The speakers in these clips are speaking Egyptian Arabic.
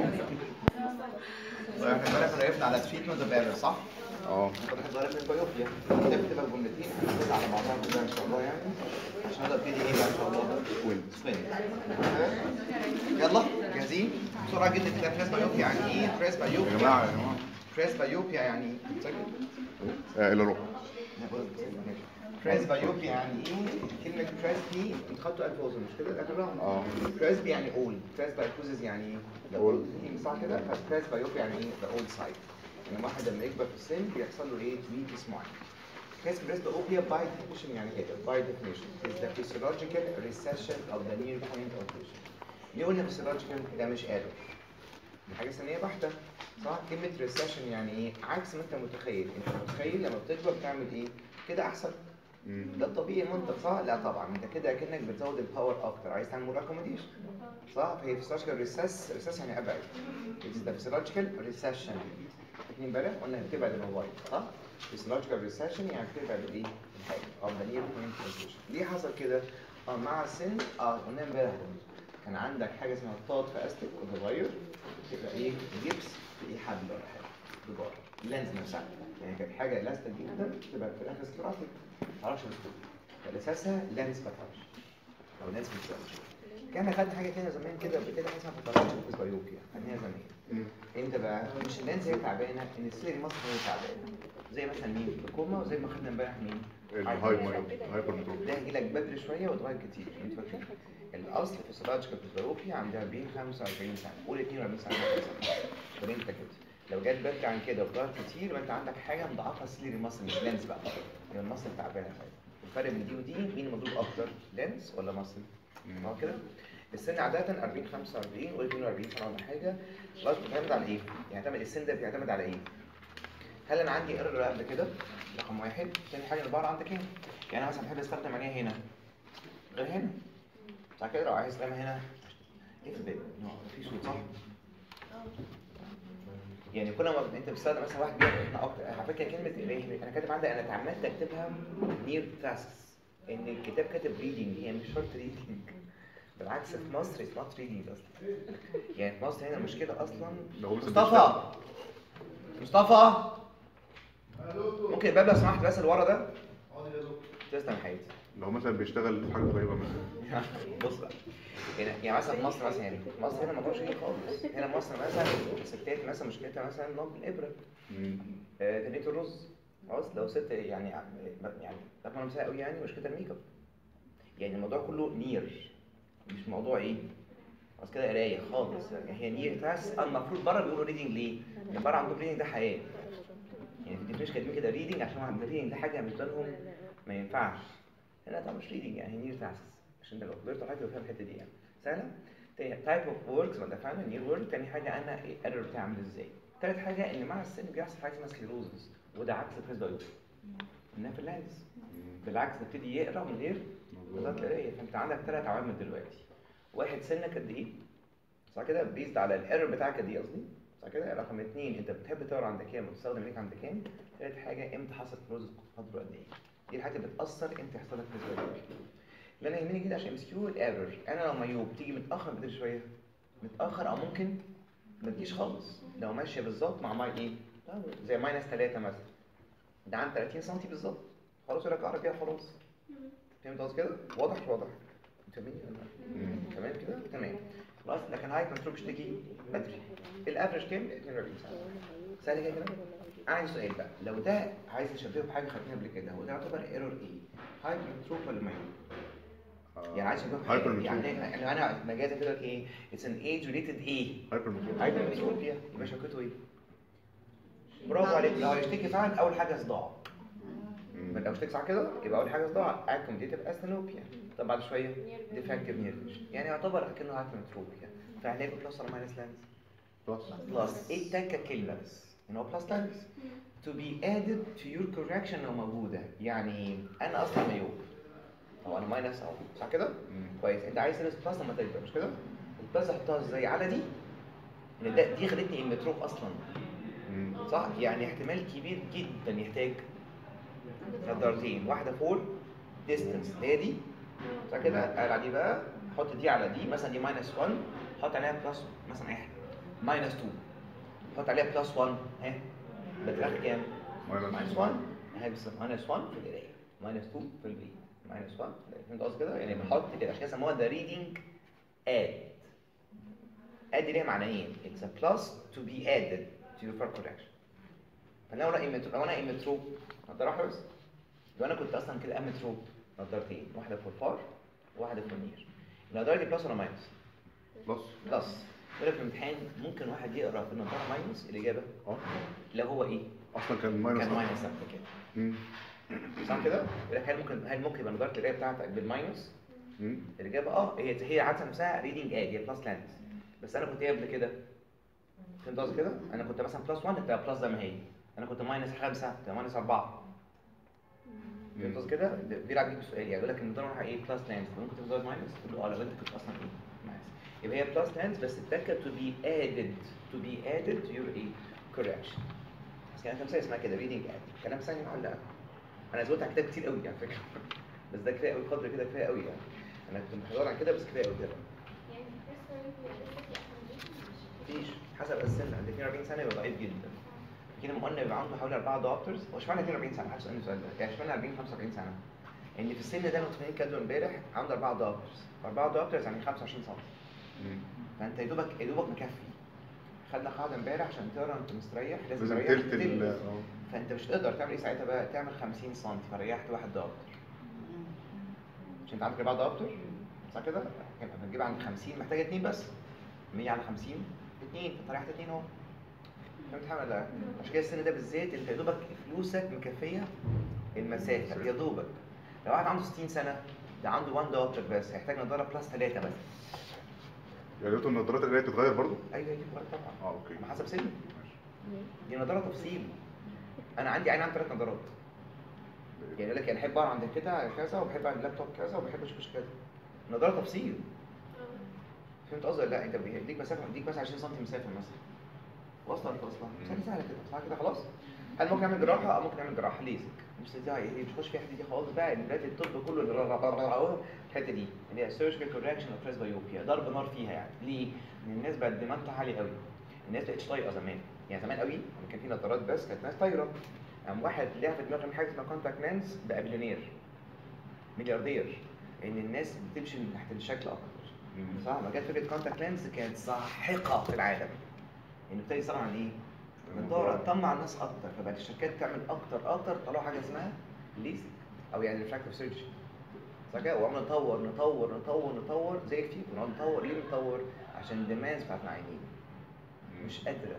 واحنا امبارح كنا وقفنا على تريتمنت اوف ايرور صح؟ اه كنا ضارب من بايوبيا نكتب بقى جملتين هناخدها على بعضها كلها ان شاء الله يعني عشان نقدر نبتدي ايه بقى ان شاء الله؟ سوين سوين يلا جاهزين؟ بسرعه جدا كده بريس بايوبيا يعني ايه؟ بريس يا بايوبيا جماعه يا جماعه بريس بايوبيا يعني ايه؟ سجل. آه، الى روح بريس بايوبيا يعني ايه؟ كلمة بريس دي انت خدتوا الفوز مش كده؟ اعتبرها اه بريس يعني اول بريس بايوبيز يعني ايه؟ the Old. old صح كده؟ فبريس بايوبيا يعني ايه؟ the old side يعني واحد لما يكبر في السن بيحصل له ايه؟ weakness معين كاس بريس بايوبيا by definition يعني ايه؟ by definition is the physiological recession of the near point of vision ليه قلنا physiological؟ ده مش error دي حاجة سنية بحتة صح؟ كلمة recession يعني ايه؟ عكس ما انت متخيل انت متخيل لما بتكبر بتعمل ايه؟ كده احسن مم. ده الطبيعي المنطق صح؟ لا طبعا انت كده كأنك بتزود الباور اكتر عايز تعمل مور اكوموديشن صح؟ فهي physiological recess recess يعني ابعد it is the physiological recession فاكرين امبارح قلنا بتبعد الموبايل صح؟ physiological recession يعني بتبعد الايه؟ الحاجه of the near point of vision ليه حصل كده؟ اه مع السن اه قلنا امبارح كان عندك حاجه اسمها طاط في استك وتغير تبقى ايه؟ جبس تلاقيه حبل ولا حاجه بجار اللينز نفسها يعني كانت حاجه الاستيك جدا تبقى في الاخر سكراتيك ما تعرفش تسكت فالاساسها لينز باترش او لينز باترش كان خدنا حاجه تانية زمان كده بتبقى حاجه اسمها باترش في بايوبيا خدناها زمان مم. انت بقى مش اللينز هي تعبانه ان السيري مصر هي تعبانه زي مثلا مين الكوما وزي ما خدنا امبارح مين الهايبر هايبر متروب ده هيجي لك بدري شويه وتغير كتير انت فاكرين الاصل في السيرولوجيكال فيزيولوجي عندها بين 45 سنه قول 42 سنه 43 سنه وبعدين انت كده لو جت بدري عن كده وغير كتير يبقى انت عندك حاجه مضاعفه سليري مصر مش لينز بقى يبقى المصل تعبانه شويه الفرق بين دي ودي مين المضروب اكتر لينز ولا مصل؟ اه كده السن عادة 40 45 قول 42 سنة ولا حاجة خلاص بتعتمد على ايه؟ يعتمد السن ده بيعتمد على ايه؟ هل انا عندي ايرور قبل كده؟ رقم واحد، تاني حاجة البار عندك هنا يعني انا مثلا بحب استخدم عينيا هنا غير هنا صح كده لو عايز استخدمها هنا ايه في الباب؟ في صوت صح؟ يعني كل ما انت بتستخدم مثلا واحد بيقرا احنا اكتر على فكره كلمه ايه انا كاتب عندي انا اتعمدت اكتبها نير تاسكس ان الكتاب كاتب ريدنج هي مش شرط ريدنج بالعكس في مصر اتس نوت ريدنج اصلا يعني في مصر هنا المشكله اصلا ده هو مثلا مصطفى مصطفى ممكن الباب لو سمحت بس اللي ورا ده تسلم حياتي لو مثلا بيشتغل في حاجه قريبه مثلا بص بقى هنا يعني مثلا في مصر مثلا يعني في مصر هنا ما كانش كده خالص هنا مصر مثلا الستات مثلا مشكلتها مثلا نوم الابره مم. آه، تنية الرز خلاص لو ست يعني يعني طبعا مساء قوي يعني مشكلتها الميك اب يعني الموضوع كله نير مش موضوع ايه خلاص كده قرايه خالص يعني هي نير تاس المفروض بره بيقولوا ريدنج ليه؟ لان بره عندهم ريدنج ده حياه يعني في الديفينيشن كاتبين كده ريدنج عشان عند ريدنج ده حاجه بالنسبه لهم ما ينفعش هنا طبعا مش ريدنج يعني نير تاس عشان ده لو كبرت حاجه فاهم الحته دي يعني سهله تايب اوف وركس ما دفعنا نير ورك تاني حاجه انا الايرور بتاعي ازاي تالت حاجه ان مع السن بيحصل حاجه اسمها سكليروزس وده عكس البريس انها في اللانس بالعكس نبتدي يقرا من غير بالظبط قرايه فانت عندك ثلاث عوامل دلوقتي واحد سنك قد ايه صح كده بيزد على الايرور بتاعك قد ايه قصدي صح كده رقم اثنين انت بتحب تقرا عند كام وتستخدم ليك عند كام ثالث حاجه امتى حصل كلوز قدره قد ايه دي الحاجات اللي بتاثر امتى يحصل لك كلوز اللي انا يهمني جدا عشان ام كيو الايرور انا لو مايوب تيجي متاخر بدري شويه متاخر او ممكن ما تجيش خالص لو ماشيه بالظبط مع ماي ايه زي ماينس 3 مثلا ده عن 30 سم بالظبط خلاص يقول لك اقرب بيها خلاص فهمت قصدي كده واضح مش واضح فاهمني ولا لا؟ تمام كده تمام خلاص لكن هاي كنترول بتشتكي بدري الافرج كام 42 سنه سهل كده كده عايز سؤال بقى لو ده عايز نشبهه بحاجه خدناها قبل كده هو ده يعتبر ايرور ايه هاي كنترول ولا مايوب يعني عايز اشبهه بحاجه هايبر يعني انا انا مجازا كده لك ايه اتس ان ايج ريليتد ايه هايبر متروب هايبر متروبيا يبقى شكته ايه برافو عليك لو هيشتكي فعلا اول حاجه صداع مم. لو اشتكي صح كده يبقى اول حاجه صداع اكومديتيف استنوبيا طب بعد شويه ديفكتيف نيرفيشن يعني يعتبر اكنه هايبرمتروبيا فهنلاقي بلس ولا ماينس لانس بلس بلس ايه التكه كلمه بس ان هو بلس لانس to be added to your correction لو موجوده يعني انا اصلا مايوب او انا ماينس او صح كده مم. كويس انت عايز تلبس بلس لما تكبر مش كده البلس احطها ازاي على دي ان ده دي خلتني المتروب اصلا مم. صح يعني احتمال كبير جدا يحتاج نظارتين واحده فور ديستنس اللي هي دي صح كده قال على دي بقى حط دي على دي مثلا دي ماينس 1 حط عليها بلس مثلا اي حاجه ماينس 2 حط عليها بلس 1 ها بتلاقي كام؟ ماينس ماينس 1 هي ماينس 1 في القرايه ماينس 2 في البي ماينس 1 فهمت قصدي كده؟ يعني بنحط كده عشان كده سموها ذا ريدنج اد اد دي ليها معنيين اتس ا بلس تو بي ادد تو يور كوركشن فلو انا ايمترو لو انا ايمترو نضاره واحده بس لو انا كنت اصلا كده امترو نضارتين واحده فور فار وواحده فور نير النضاره دي بلس ولا ماينس؟ بلس بلس يقول لك في الامتحان ممكن واحد يقرا في النضاره ماينس الاجابه اه لو هو ايه؟ اصلا كان ماينس كان ماينس قبل كده مم. صح كده؟ يقول لك هل ممكن هل ممكن يبقى نظاره القرايه بتاعتك بالماينس؟ مم. الاجابه اه هي هي عاده نفسها ريدنج اد هي بلس لاندز بس انا كنت ايه قبل كده؟ فهمت قصدي كده؟ انا كنت مثلا بلس 1 انت بلس زي ما هي انا كنت ماينس 5 انت ماينس 4 فهمت قصدي كده؟ ده بيلعب بيك بسؤال يعني يقول لك النظاره نوعها ايه بلس لاندز ممكن تفضل ماينس تقول له اه لو انت كنت اصلا ايه؟ ماينس يبقى هي بلس لاندز بس تذكر to be added to be added to your ايه؟ correction بس كان تمثيل اسمها كده reading ad كلام ثاني ولا لا؟ انا زودت على كتاب كتير قوي على فكره بس ده كفايه قوي قدر كده كفايه قوي يعني انا كنت محضر عن كده بس كفايه قوي كده يعني الفيرست ويك لسه في accommodation مش مفيش حسب السن عند 42 سنه يبقى ضعيف جدا كده ما قلنا يبقى عنده حوالي اربعه دكتورز هو اشمعنى 42 سنه؟ محدش سالني السؤال ده يعني اشمعنى 40 45 سنه؟ ان في السن ده متخيلين كده امبارح عنده اربعه دكتورز اربعه دكتورز يعني 25 سم مم. فانت يا دوبك يا دوبك مكفي خدنا قاعده امبارح عشان تقرا انت مستريح لازم لازم تريح تلت ال تلت. اه فانت مش تقدر تعمل ايه ساعتها بقى تعمل 50 سم فريحت واحد دكتور عشان انت عندك اربعه دكتور صح كده؟ يبقى بنجيب عند 50 محتاجه اثنين بس 100 على 50 اثنين فانت ريحت اثنين اهو فهمت حاجه ولا لا؟ عشان كده السن ده بالذات انت يا دوبك فلوسك مكفيه المسافه يا دوبك لو واحد عنده 60 سنه ده عنده 1 دكتور بس هيحتاج نظاره بلس 3 بس يعني دكتور النظارات القرايه تتغير برضه؟ ايوه دي فرق طبعا اه اوكي على حسب سنه ماشي. دي نظاره تفصيل انا عندي عين عندي ثلاث نظارات يعني يقول لك انا بحب اقرا عند كده كذا وبحب عند اللابتوب كذا وبحب اشوف كذا نظاره تفصيل فهمت قصدي ولا لا انت بيديك مسافه بيديك مثلا 20 سم مسافه مثلا واصله ولا واصله سهله سهله كده صح كده خلاص هل ممكن نعمل جراحه اه ممكن نعمل جراحه ليزك مش دي ايه مش هخش فيها الحته دي خالص بقى ان دلوقتي الطب كله اللي الحته دي اللي هي سيرجيكال كوركشن اوف بريسبيوبيا ضرب نار فيها يعني ليه؟ ان الناس بقت دماغها عالي قوي الناس بقتش طايقه زمان يعني زمان قوي لما كان في نظارات بس كانت ناس طايره قام واحد لعب في دماغه من حاجه اسمها كونتاكت لينز بقى بليونير ملياردير ان الناس بتمشي من تحت الشكل اكتر مم. صح ما جت فكره كونتاكت لينز كانت ساحقه في العالم انه ابتدى يصنع عن ايه؟ نظاره تطمع الناس اكتر فبقت الشركات تعمل اكتر اكتر طلعوا حاجه اسمها ليزك او يعني ريفراكتيف سيرجري صح كده وعملنا نطور نطور نطور نطور زي كتير ونقعد نطور ليه نطور؟ عشان الديماندز بتاعت العينين مش قادره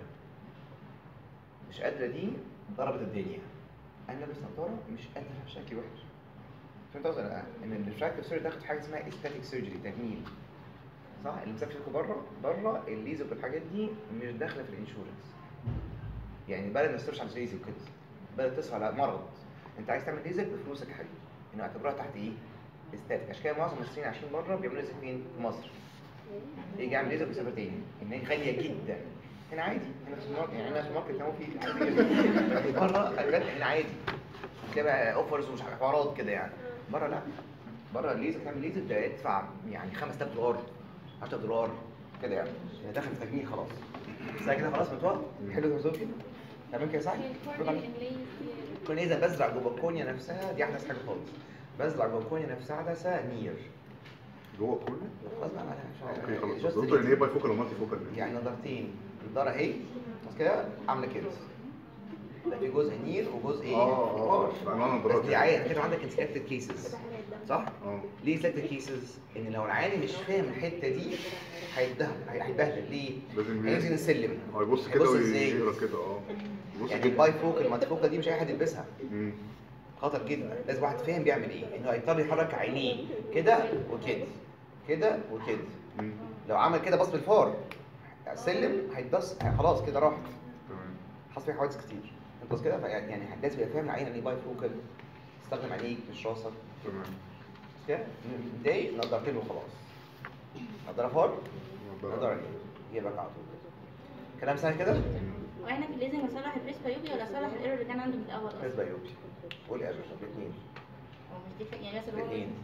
مش قادره دي ضربت الدنيا انا لابس نظاره مش قادره شكلي وحش فهمت قصدي ولا لا؟ ان الريفراكتيف سيرجري داخل في حاجه اسمها استاتيك سيرجري تجميل صح اللي مسافر لكم بره بره الليزك والحاجات دي مش داخله في الانشورنس يعني بلد ما تصرفش على ليزك كده بلد تصرف على مرض انت عايز تعمل ليزك بفلوسك يا حبيبي انه اعتبرها تحت ايه؟ استاتيك عشان كده معظم المصريين عايشين بره بيعملوا ليزك فين؟ في مصر يجي يعمل ليزك ويسافر تاني ان هي غاليه جدا هنا عادي هنا في الماركت يعني هنا في الماركت هو في عادي جدا بره خلي بالك هنا عادي تبقى اوفرز ومش عارف حوارات كده يعني بره لا بره الليزك تعمل ليزك ده ادفع يعني 5000 دولار 10 دولار كده يعني يعني داخل في تجميل خلاص بس كده خلاص متوقع حلو يا زوجي تمام كده صح؟ الكورنيا الانجليزي كون اذا بزرع جوه الكونيا نفسها دي احدث حاجه خالص بزرع جوه الكونيا نفسها عدسه نير جوه كله؟ خلاص بقى معلش اوكي خلاص Just دكتور ان هي read. باي فوكال ومالتي فوكال يعني نظارتين نظاره ايه بس كده عامله كده ده في جزء نير وجزء ايه؟ اه اه فار. انواع بس نظارات دي عادي كده عندك انسلكتد كيسز صح؟ اه ليه سلكتد كيسز؟ ان لو العالم مش فاهم الحته دي هيتبهدل هيتبهدل ليه؟ لازم هينزل السلم اه يبص كده هيبص ازاي؟ ويقرا كده اه يبص يعني كده الباي فوق المدفوقه دي مش اي حد يلبسها مم. خطر جدا لازم واحد فاهم بيعمل ايه انه هيضطر يحرك عينيه كده وكده كده وكده مم. لو عمل كده بص بالفار السلم هيتبص خلاص كده راح تمام حصل فيه حوادث كتير انت بص كده فيعني يعني لازم يبقى فاهم العين ان باي فوكال تستخدم عينيك مش راسك تمام بس كده متضايق نضارتين وخلاص نضاره فار نضاره عين يجيبك على طول كلام سهل كده واحنا في الليزنج نصلح البريس بايوبيا ولا نصلح الايرور اللي كان عنده من الاول بالنسبه يوبي قول يا اشرف الاثنين هو مش دي ف- يعني مثلا هو الاثنين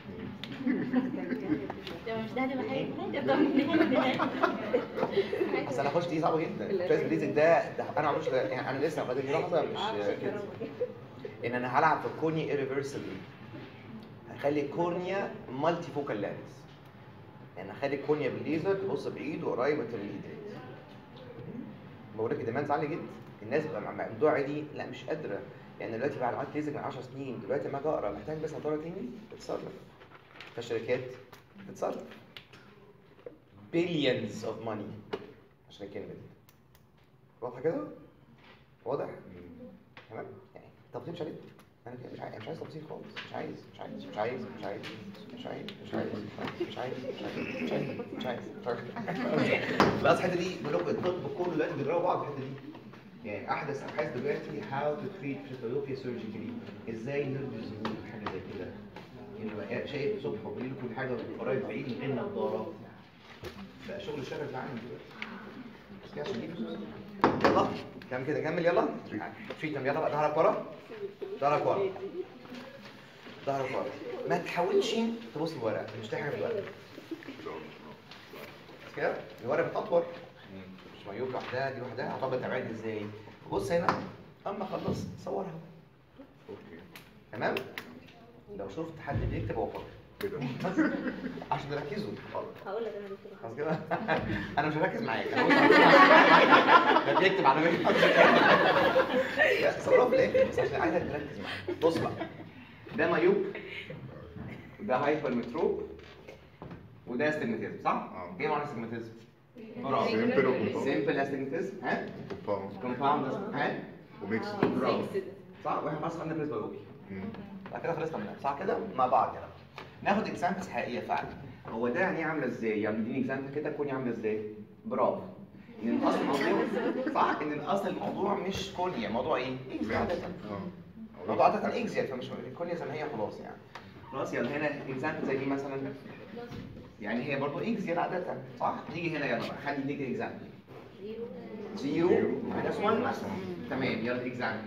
ده مش ده هتبقى حاجه حاجه طب نهاية- بس انا اخش دي صعبه جدا ترايس بريزنج ده, ده انا ما عملتش ده يعني انا لسه فاضل لي لحظه مش كده ان انا هلعب في الكورنيا ايرفيرسبلي هخلي الكورنيا مالتي فوكال لانس يعني هخلي الكورنيا بالليزر تبص بعيد وقريب من الايد بقول لك الديماندز عاليه جدا الناس بقى مع الموضوع دي لا مش قادره يعني دلوقتي بعد ما عملت ليزر من 10 سنين دلوقتي لما اجي اقرا محتاج بس نظاره تاني تتصرف فالشركات تتصرف billions of money عشان الكلمه دي واضحه كده؟ واضح؟ تمام؟ يعني تفصيل مش عليك انا كده مش عايز مش عايز تفصيل خالص مش عايز مش عايز مش عايز مش عايز مش عايز مش عايز مش عايز مش عايز مش عايز مش عايز مش عايز بس الحته دي بقول لكم الطب كله دلوقتي بيضربوا بعض في الحته دي يعني احدث ابحاث دلوقتي هاو تو تريت فيتويوبيا سيرجيكالي ازاي نرضي الزبون حاجه زي كده يعني بقى شايف الصبح وبالليل كل حاجه قريب بعيد من غير نظارات بقى شغل الشغل في العالم دلوقتي بس كده عشان دي فلوس يلا كمل كده كمل يلا تريتم يلا بقى ظهرك ورا ظهرك ورا ظهرك ورا ما تحاولش تبص الورقه مش تلاقي حاجه في الورقه بس كده الورقه بتطور مش مايوب لوحدها دي لوحدها هطبق تبعد ازاي بص هنا اما اخلص صورها اوكي تمام لو شفت حد بيكتب هو فاضي كده بس عشان تركزوا هقول لك انا دكتور خلاص كده انا مش هركز معاك انا بص ده بيكتب على مهلك لا صورها في الاخر بس عشان عايزك تركز معايا بص بقى ده مايوب ده هايبر متروب وده استجماتيزم صح؟ اه. ايه معنى استجماتيزم؟ برافو سيمبل وكومباوند سيمبل استجماتيزم ها؟ كومباوند كومباوند ها؟ وميكس برافو صح واحنا خلاص خدنا بريس بايوبي مم. بعد كده خلصنا منها صح كده مع بعض يلا ناخد اكزامبلز حقيقيه فعلا هو ده يعني عامله ازاي يعني اديني اكزامبل كده تكوني عامله ازاي برافو ان الاصل الموضوع صح ان الاصل الموضوع مش كونيا موضوع ايه اكزيا عاده اه موضوع عاده اكزيا فمش كونيا زي ما هي خلاص يعني خلاص يلا هنا اكزامبل زي دي مثلا يعني هي برضه اكزيا عاده صح نيجي هنا يلا بقى خلي نيجي اكزامبل زيرو ماينس 1 مثلا تمام يلا اكزامبل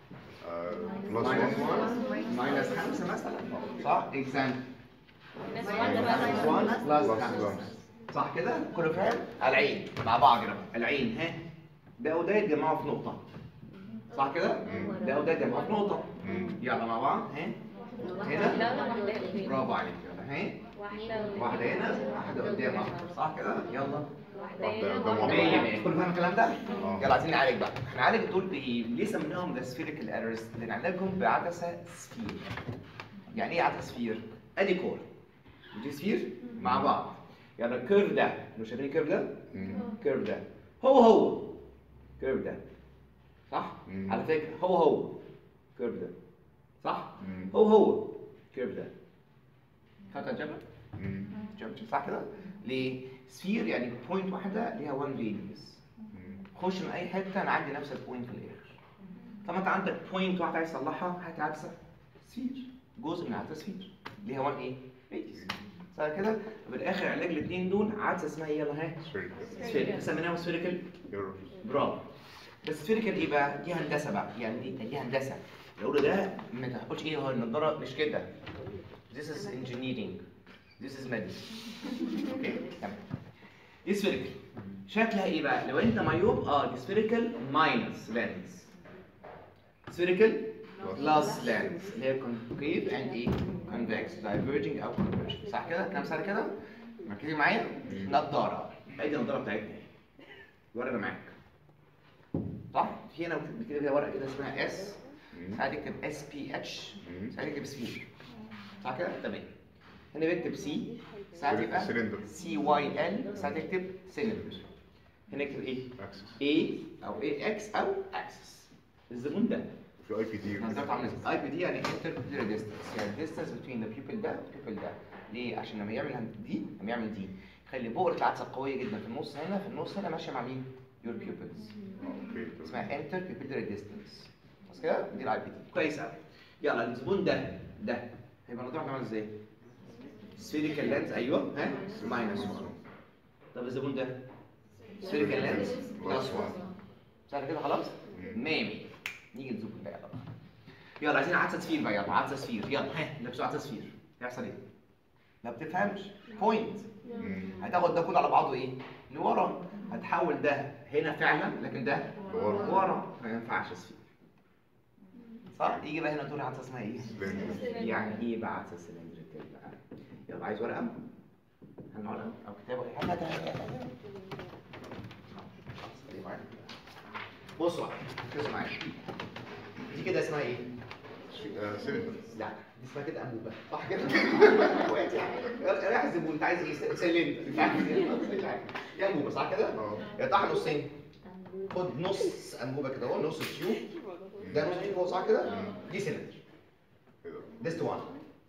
بلس ماينس 1 1 ماينس 5 مثلا صح اكزامبل بس ماينس واحدة 1 بقى بلس بلس 5 1. صح كده كله فاهم على العين مع بعض كده العين ها ده وده يتجمعوا في نقطة صح كده مم. ده وده يتجمعوا في نقطة مم. يلا مع بعض ها هنا برافو عليك يلا ها واحدة واحدة هنا واحدة قدام أكتر صح كده يلا واحدة قدام واحدة مية ورا. مية كله فاهم الكلام ده اه. يلا عايزين نعالج بقى هنعالج دول بايه ليه سميناهم ذا سفيريكال ايرورز لان علاجهم بعدسة سفير يعني ايه عدسة سفير ادي كور ودي سفير مع بعض يعني الكيرف ده لو شايفين الكيرف ده مم. الكيرف ده هو هو الكيرف ده صح مم. على فكرة هو هو الكيرف ده صح مم. هو هو الكيرف ده خدت الجبل مم. جبل صح كده ليه سفير يعني بوينت واحدة ليها 1 راديوس مم. خش من اي حته انا عندي نفس البوينت في الاخر طب انت عندك بوينت واحده عايز تصلحها هات عدسه سفير جزء من عدسه سفير ليها 1 ايه راديوس صح كده بالاخر علاج الاثنين دول عدسه اسمها ايه يلا ها Spherical. سفيريكال سميناها سفيريكال Errors. برافو بس سفيريكال ايه بقى دي هندسه بقى يعني دي دي هندسه لو ده ما تقولش ايه هو النضاره مش كده This is engineering This is medicine اوكي تمام دي سفيريكال شكلها ايه بقى لو انت مايوب اه دي سفيريكال ماينس لينز سفيريكال بلس لينز اللي هي كونكيف اند ايه كونفكس دايفرجنج او كونفرجن صح كده كام سنه كده مركزين معايا نضاره ادي النضاره بتاعتنا اهي ورقه معاك صح في هنا بتكتب كده ورقه كده اسمها اس مم. ساعات تكتب اس بي اتش مم. ساعات تكتب سفير صح كده تمام هنا بكتب سي ساعات يبقى Cylinder. سي واي ال ساعات تكتب سيلندر هنا اكتب ايه Axis. A او اي اكس او اكسس الزبون ده في اي بي دي نظرت عامل ازاي اي بي دي يعني انتر ديستانس يعني ديستانس بين ذا بيبل ده والبيبل ده ليه عشان لما يعمل هند- دي لما يعمل دي يخلي بؤره العدسه قويه جدا في النص هنا في النص هنا ماشيه مع مين يور بيبلز اوكي اسمها انتر بيبيلري ديستانس بس كده دي الاي بي دي كويس قوي يلا الزبون ده ده هيبقى النظام عامل ازاي سفيريكال لينز ايوه ها ماينس 1 طب الزبون ده سفيريكال لينز بلس 1 سهل كده خلاص مم. مية مية نيجي نزوم بقى يلا بقى يلا عايزين عدسه سفير بقى يلا عدسه سفير يلا ها لبسوا عدسه سفير هيحصل ايه؟ ما بتفهمش بوينت مم. هتاخد ده كله على بعضه ايه؟ لورا هتحول ده هنا فعلا لكن ده لورا. ورا ما ينفعش سفير صح؟ يجي بقى هنا تقول عدسه اسمها ايه؟ سلندر. يعني ايه بقى عدسه سلندريكال بقى؟ يلا عايز ورقه؟ هل ورقه او كتاب ولا حاجه؟ خلاص، خليه معايا. بصوا بقى ركزوا معايا دي كده اسمها ايه؟ آه، سلندر. لا دي اسمها كده انبوبه صح كده؟ وقعت يعني رايح الزبون انت عايز ايه؟ سلندر انت عايز ايه؟ مش عارف. دي انبوبه صح كده؟ اه يقطعها نصين خد نص انبوبه كده اهو نص تيوب ده نص تيوب هو صح كده؟ دي سلندر كده ديست 1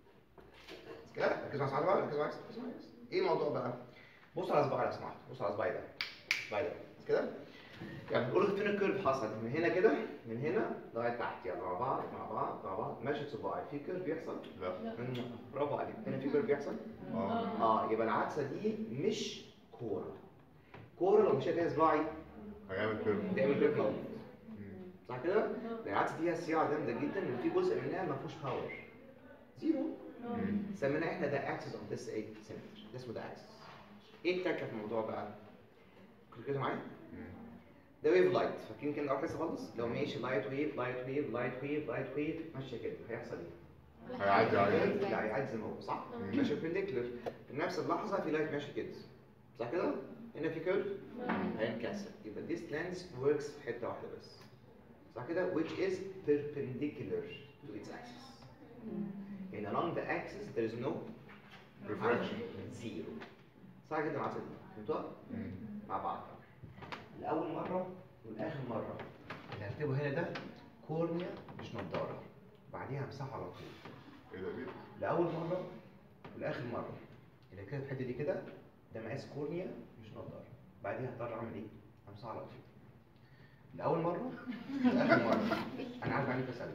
كده ركزوا على بقى ركزوا معايا ركزوا معايا ايه الموضوع بقى؟ بص على صباعي لو سمحت بص على صباعي ده صباعي ده كده يعني بنقول فين الكيرف حصل من هنا كده من هنا لغايه تحت يلا مع بعض مع بعض مع بعض ماشي صباعي في كيرف بيحصل لا من برافو عليك هنا في كيرف بيحصل اه اه يبقى العدسه دي مش كوره كوره لو مشيت فيها صباعي هيعمل كيرف تعمل كيرف موت مم. صح كده؟ العدسه دي فيها صياعه جامده جدا وفي جزء منها ما فيهوش باور زيرو مم. سميناه احنا ده اكسس اوف ذس 8 سنتر ده اسمه ده اكسس ايه التكه في الموضوع بقى؟ كنتوا كده معايا؟ مم. ده ويف لايت فاكرين كده اول حصه خالص؟ لو ماشي لايت ويف لايت ويف لايت ويف لايت ويف ماشيه كده هيحصل ايه؟ هيعدي عليه لا هيعدي زي ما هو صح؟ مم. ماشي بيربنديكولر في نفس اللحظه في لايت ماشي كده صح كده؟ هنا في كيرف هينكسر يبقى this lens works في حته واحده بس صح كده which is perpendicular to its axis and along the axis there is no Refraction. zero صح كده مع دي فهمتوها مم. مع بعض لأول مرة والآخر مرة اللي هكتبه هنا ده كورنيا مش نضارة بعديها همسحه على طول ايه ده ليه؟ لأول مرة والآخر مرة اللي كده الحتة دي كده ده مقاس كورنيا مش نضارة بعديها هضطر أعمل إيه؟ همسحه على طول لأول مرة والآخر مرة أنا عارف يعني بسأل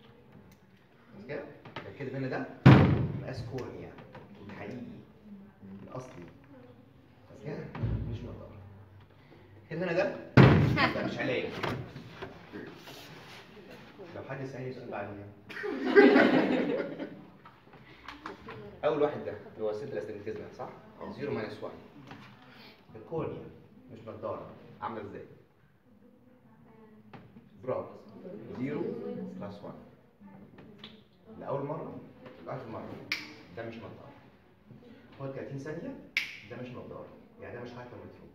بس كده اللي كده هنا ده مقاس كورنيا الحقيقي الأصلي بس كده مش نضارة كده هنا ده ده مش علاج لو حد سألني سؤال بعدين اول واحد ده اللي هو سنتر استنتيزم صح؟ اه. 0 ماينس 1 الكورنيا مش نضاره عامله ازاي؟ برافو 0 بلس 1 لاول مره لاخر مره ده مش نضاره هو 30 ثانيه ده مش نضاره يعني ده مش هايبر متروب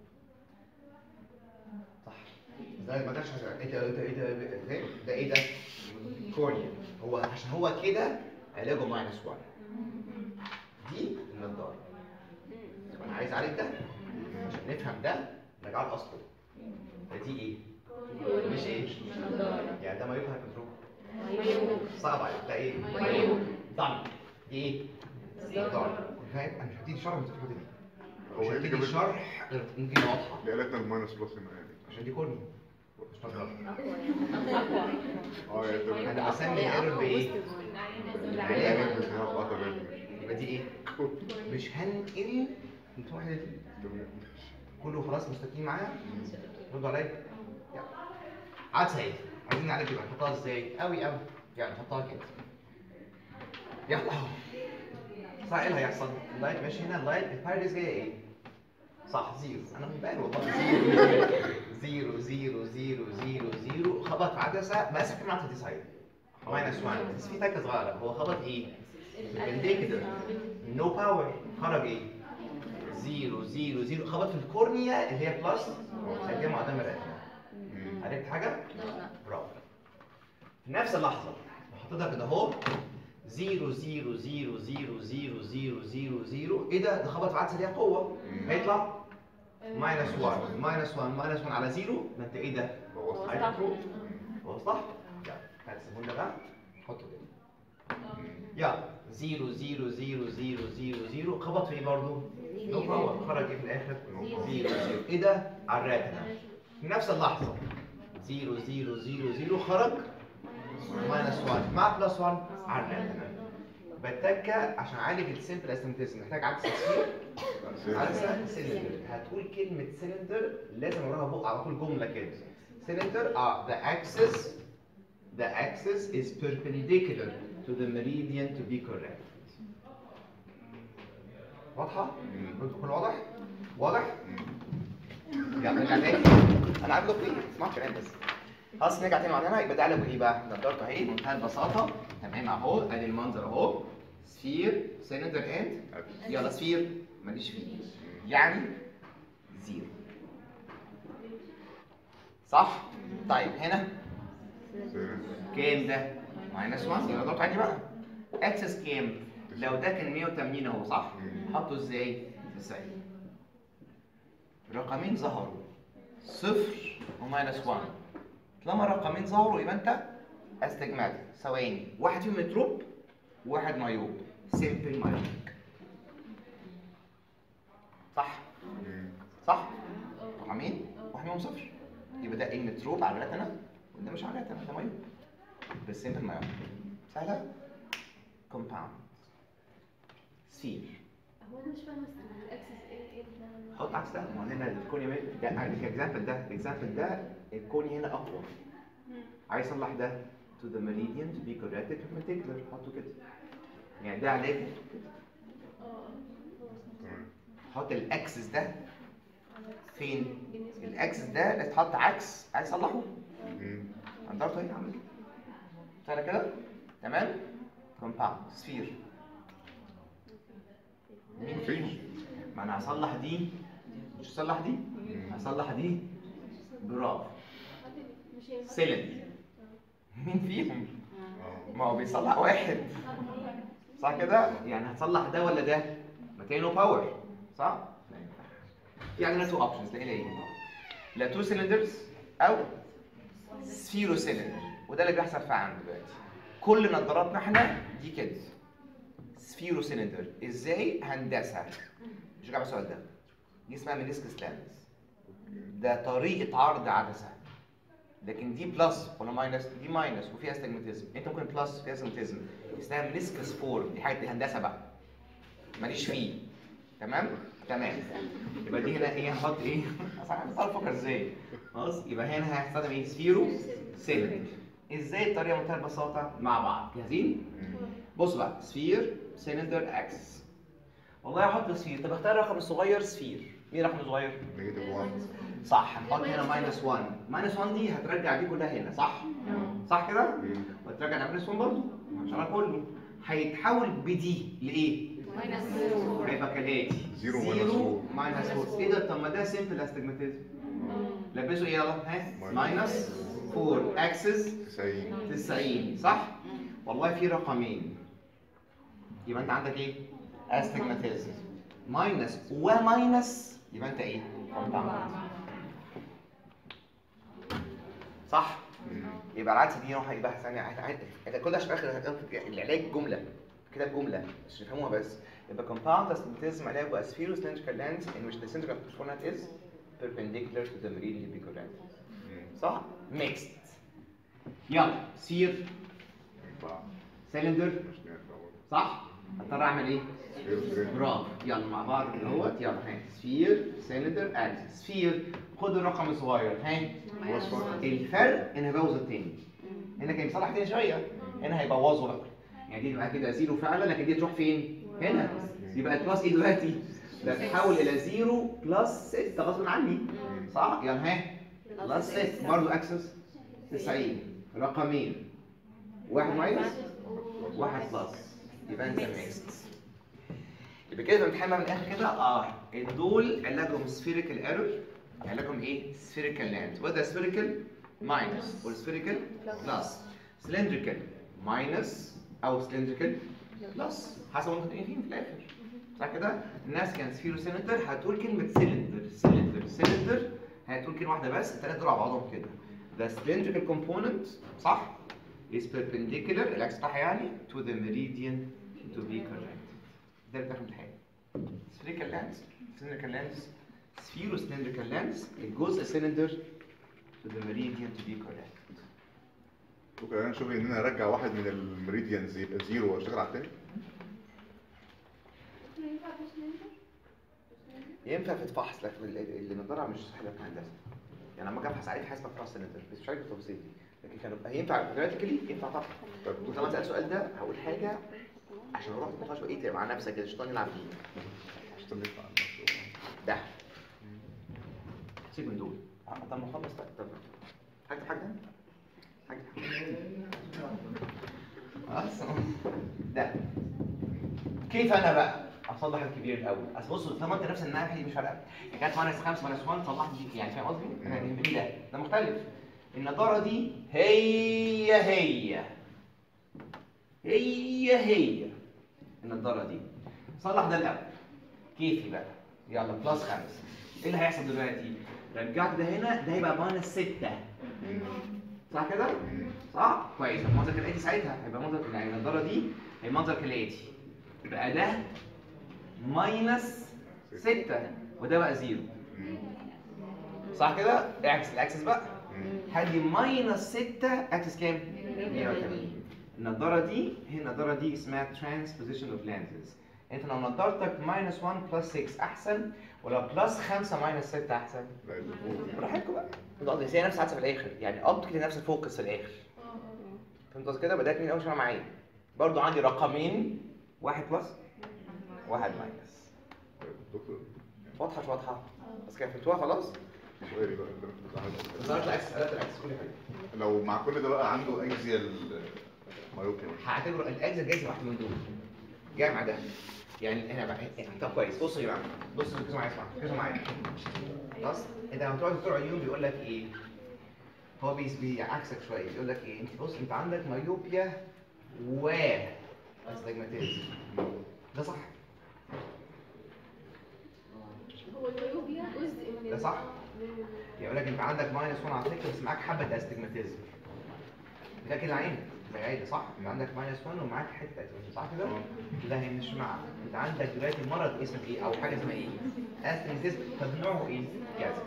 صح ده ما داش حاجه ايه ده ايه ده ايه ده إيه ده؟ ده ايه ده؟ كورنيا هو عشان هو كده علاجه ماينس 1 دي النضاره انا عايز اعالج ده عشان نفهم ده نرجع لاصله دي ايه؟ مش ايه؟ يعني ده ما يفهم كنترول صعب عليك ده ايه؟ ضم دي ايه؟ نضاره فاهم؟ انا مش هبتدي شرح من الفكره دي هو مش ايه اللي هبتدي جاب شرح غير ممكن واضحه ليه قالت الماينس بلس هنا يعني؟ عشان دي كورني مش نضاره اه يعني تمام انا بسمي الايرور بايه؟ يعني مش هنا اه تمام يبقى دي ايه؟ مش هنقل انت واحده دي تمام كله خلاص مستقيم معايا ردوا عليا يلا عدسه ايه عايزين نعالج يبقى نحطها ازاي قوي قوي يعني نحطها كده يلا اهو صح ايه اللي هيحصل اللايت ماشي هنا اللايت البايريز جايه ايه صح زيرو انا مبالغ والله زيرو زيرو زيرو زيرو زيرو خبط في عدسه بس كم العدسه دي صحيح ماينس 1 بس في تكه صغيره هو خبط ايه perpendicular نو باور خرج ايه زيرو زيرو زيرو خبط في الكورنيا اللي هي بلس هتجمع قدام الرئه مم. عرفت حاجه؟ برافو في نفس اللحظه حطيتها كده اهو زيرو زيرو زيرو زيرو زيرو زيرو زيرو زيرو ايه ده؟ ده خبط في عدسه ليها قوه مم. هيطلع ماينس 1 ماينس 1 ماينس 1 على زيرو ما انت ايه ده؟ بوظت. هيدخل هو صح؟ يلا هات السيمون ده بقى حطه كده يلا زيرو زيرو زيرو زيرو زيرو زيرو خبط في ايه برضه؟ نو باور خرج ايه في الاخر؟ زيرو زيرو ايه ده؟ على الراتنا في نفس اللحظه زيرو زيرو زيرو زيرو خرج ماينس 1 مع بلس 1 على الراتنا بتكه عشان اعالج السمبل استنتيزم محتاج عدسه كتير عدسه سيلندر هتقول كلمه سيلندر لازم وراها بق على طول جمله كده سيلندر اه the axis the axis is perpendicular to the meridian to be correct واضحة؟ كل واضح؟ واضح؟ يلا نرجع تاني انا عامل لكم ايه؟ اسمعوا كلام بس خلاص نرجع تاني معانا يبقى ده قلبه ايه بقى؟ نضارته اهي بمنتهى البساطة تمام اهو ادي المنظر اهو سفير سيلندر اند يلا سفير ماليش فيه يعني زيرو صح؟ طيب هنا كام ده؟ ماينس 1 يبقى ضغط عادي بقى اكسس كام؟ لو ده كان 180 اهو صح؟ حطه ازاي؟ 90 رقمين ظهروا صفر وماينس 1 طالما رقمين ظهروا يبقى انت استجمعت ثواني واحد فيهم متروب وواحد مايوب سيمبل مايوب صح؟ صح؟ رقمين واحد منهم صفر يبقى ده المتروب على ولاد انا وده مش على ولاد انا ده مايوب بس سيمبل مايوب سهله؟ كومباوند سفير هو انا مش فاهمه اصلا الاكسس ايه ايه ده حط عكس ده ما هو هنا الكوني ميل ده الاكزامبل ده الاكزامبل ده الكوني هنا اقوى عايز اصلح ده to the meridian to be corrected perpendicular حطه كده يعني ده علاج كده اه حط الاكسس ده فين الاكسس ده اللي اتحط عكس عايز اصلحه قدرته ايه اعمل كده سهله كده تمام كومباوند سفير مين فيه ما انا هصلح دي مش هصلح دي هصلح دي برافو مش هينفع سيلند مين فيهم ما هو بيصلح واحد صح كده يعني هتصلح ده ولا ده ما تلاقي له باور صح لا ينفع. في عندنا تو اوبشنز تلاقي ايه لا تو سيلندرز او سفيرو سيلندر وده اللي بيحصل فعلا دلوقتي كل نظاراتنا احنا دي كده سفيرو سيلندر ازاي هندسه مش جايب السؤال ده دي اسمها منسكس لانس ده طريقه عرض عدسه لكن دي بلس ولا ماينس دي ماينس وفيها استجماتيزم انت ممكن بلس فيها استجماتيزم اسمها منسكس فورم دي حاجه دي هندسه بقى ماليش فيه تمام تمام يبقى دي هنا ايه هنحط ايه اصل انا بصرف افكر ازاي خلاص يبقى هنا هستخدم ايه سفيرو سيلندر ازاي الطريقه بمنتهى البساطه مع بعض جاهزين بص بقى سفير سيلندر اكسس والله هحط سفير طب اختار الرقم الصغير سفير مين الرقم الصغير نيجاتيف 1 صح هنحط هنا ماينس 1 ماينس 1 دي هترجع دي كلها هنا صح صح كده وترجع ماينس 1 برضه ان شاء الله كله هيتحول بدي لايه هيبقى كالاتي زيرو minus زيرو four. ماينس 4 ايه ده طب ما ده سيمبل استجماتيزم لبسه ايه يلا ها ماينس 4 اكسس 90 90 صح والله في رقمين يبقى انت عندك ايه استجماتيزم ماينس وماينس يبقى انت ايه كومباوند صح يبقى العدسه دي نوعها يبقى ثانيه انت كل ده عشان في الاخر العلاج جمله كده بجمله مش تفهموها بس يبقى compound astigmatism علاجه as spheral cylindrical lens in which the center of the coordinate is perpendicular to the meridian to be correct صح mixed يلا سير ينفع سيلندر مش نافع صح هضطر اعمل ايه برافو يلا مع بعض كده اهوت يلا ها سفير سيلندر اكسس سفير خد الرقم الصغير ها الفرق ان هيبوظ التاني هنا كان يصلح تاني شويه هنا هيبوظه بقى يعني دي تبقى كده زيرو فعلا لكن دي تروح فين؟ هنا يبقى البلس ايه دلوقتي؟ ده تتحول الى زيرو بلس 6 غصب عني صح؟ يعني ها بلس 6 برضه اكسس 90 رقمين واحد ماينس واحد بلس يبقى انت ميكست يبقى كده بنتحمل من الاخر كده اه دول علاجهم سفيريكال ايرور علاجهم ايه؟ سفيريكال لاند وده سفيريكال ماينس والسفيريكال بلس سلندريكال ماينس او سلندريكال بلس حسب ما انتوا فين في الاخر صح كده؟ الناس كان سفيرو سيلندر هتقول كلمة سيلندر سيلندر سيلندر هتقول كلمة واحدة بس التلاتة دول على بعضهم كده The cylindrical component صح is perpendicular العكس بتاعها يعني to the meridian to be correct ده اللي بتاخد الحاجة spherical lens cylindrical lens spheros cylindrical lens الجزء cylinder to the meridian to be correct ممكن انا اشوف ان انا ارجع واحد من المريديانز يبقى زيرو واشتغل على التاني ينفع في سلندر؟ ينفع في الفحص لكن ال- ال- النضاره مش صحيحه في هندسه يعني لما اجي ابحث عليك حاسبك في السلندر بس مش عارف التفاصيل دي لكن كانوا هينفع جراماتيكالي ينفع طبعا طب وطالما سألت السؤال ده هقول حاجه عشان اروح نقاش بقيه مع نفسك كده الشيطان يلعب فيه عشان نطلع على المشروع. ده سيب من دول آه، طب ما خلص طيب طب حاجه حاجه حاجه خلاص ده كيف انا بقى اصلح الكبير الاول اصل بص طالما انت نفس الناحيه دي مش فارقه يعني كانت ماينس 5 ماينس 1 صلحت دي يعني فاهم قصدي؟ انا يهمني ده ده مختلف النضاره دي هي هي هي هي النضاره دي صلح ده الاول كيفي بقى يلا بلس 5 ايه اللي هيحصل دلوقتي؟ رجعت ده هنا ده هيبقى ماينس 6 صح كده؟ صح؟ كويس المنظر كالاتي ساعتها هيبقى منظر يعني النضاره دي هي منظر كالاتي يبقى ده ماينس 6 وده بقى زيرو صح كده؟ اعكس الاكسس بقى هدي ماينس 6 اكسس كام؟ 180 النضاره دي هي النضاره دي اسمها ترانسبوزيشن اوف لانزز انت لو نضارتك ماينس 1 بلس 6 احسن ولو بلس 5 ماينس 6 احسن لا اللي فوق. براحتكم بقى فهمت قصدي هي نفس العدسه في الاخر يعني قبض كده نفس الفوكس في الاخر فهمت قصدي كده بدات مين اول شويه معايا برضو عندي رقمين واحد بلس واحد ماينس طيب، دكتور واضحه مش واضحه بس كده فهمتوها خلاص سؤالي بقى اللي انا كنت عايز ظهرت العكس قلبت العكس كل حاجه أسأله. لو مع كل ده بقى عنده اكزيال مايوبيا هعتبره الاجزاء جايزه واحده من دول جاي مع ده يعني هنا بقى يعني طب كويس بصوا يا جماعه بصوا ركزوا معايا اسمع ركزوا معايا خلاص انت لما تقعد دكتور عيون بيقول لك ايه هو بيس بيعكسك شويه بيقول لك ايه انت بص انت عندك مايوبيا و استجماتيزم ده صح هو الميوبيا جزء من ده صح؟ يقول لك انت عندك ماينس 1 على فكره بس معاك حبه استجماتيزم ده كده عين زي عين صح؟ انت عندك ماينس 1 ومعاك حته استجماتيزم صح كده؟ لا هي مش مع انت عندك دلوقتي مرض اسمه ايه او حاجه اسمها ايه؟ استجماتيزم طب نوعه ايه؟ كذا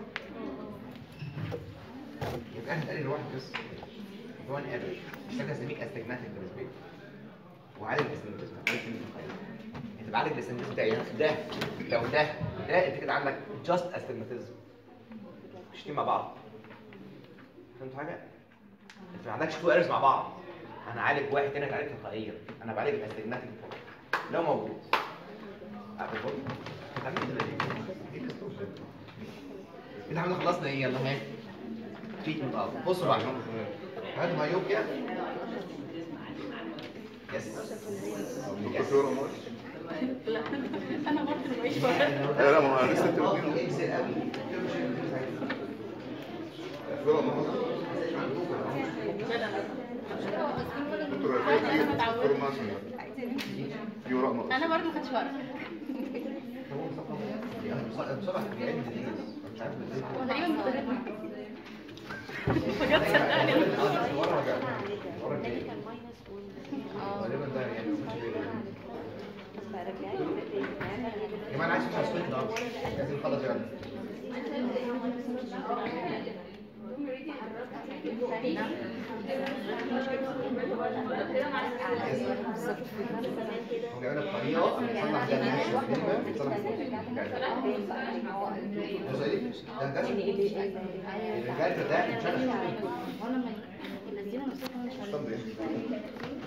يبقى انا هتقلل واحد بس هو انا افريج مش فاكر اسميك استجماتيك بالنسبه لي وعالج الاستجماتيزم عالج الاستجماتيزم. انت بعالج الاستجماتيزم بتاعي يعني ده لو ده ده انت كده عندك جاست استجماتيزم مش مع بعض فهمت حاجه؟ انت ما عندكش تو ايرز مع بعض انا عالج واحد تاني عالج تلقائيا انا بعالج الاستجماتيك لو موجود عارف الفل؟ انت عامل كده ليه؟ ايه الاسلوب ده؟ ايه ده احنا خلصنا ايه يلا ها تريتمنت اه بصوا بقى هات مايوبيا يس دكتور فيورا ماش انا برضه مش لا لا ما انا لسه انت اه بتقول اكسل قوي فيورا ماش دكتور فيورا ماش فيورا ماش انا برضه ما خدتش وقت بصراحه بيعد مش عارف ازاي هو تقريبا مضطربني بجد صدقني ورا جاي ورا جاي غالبا ده يعني مش بيقدر. يا جماعه انا عايز اشوف سكوت ده لازم نخلص يعني هو بيعمل لك طريقه بتصلح ده ماشي الكلمه بتصلح بص ايه ده ده الرجاله ده مشغل طب ايه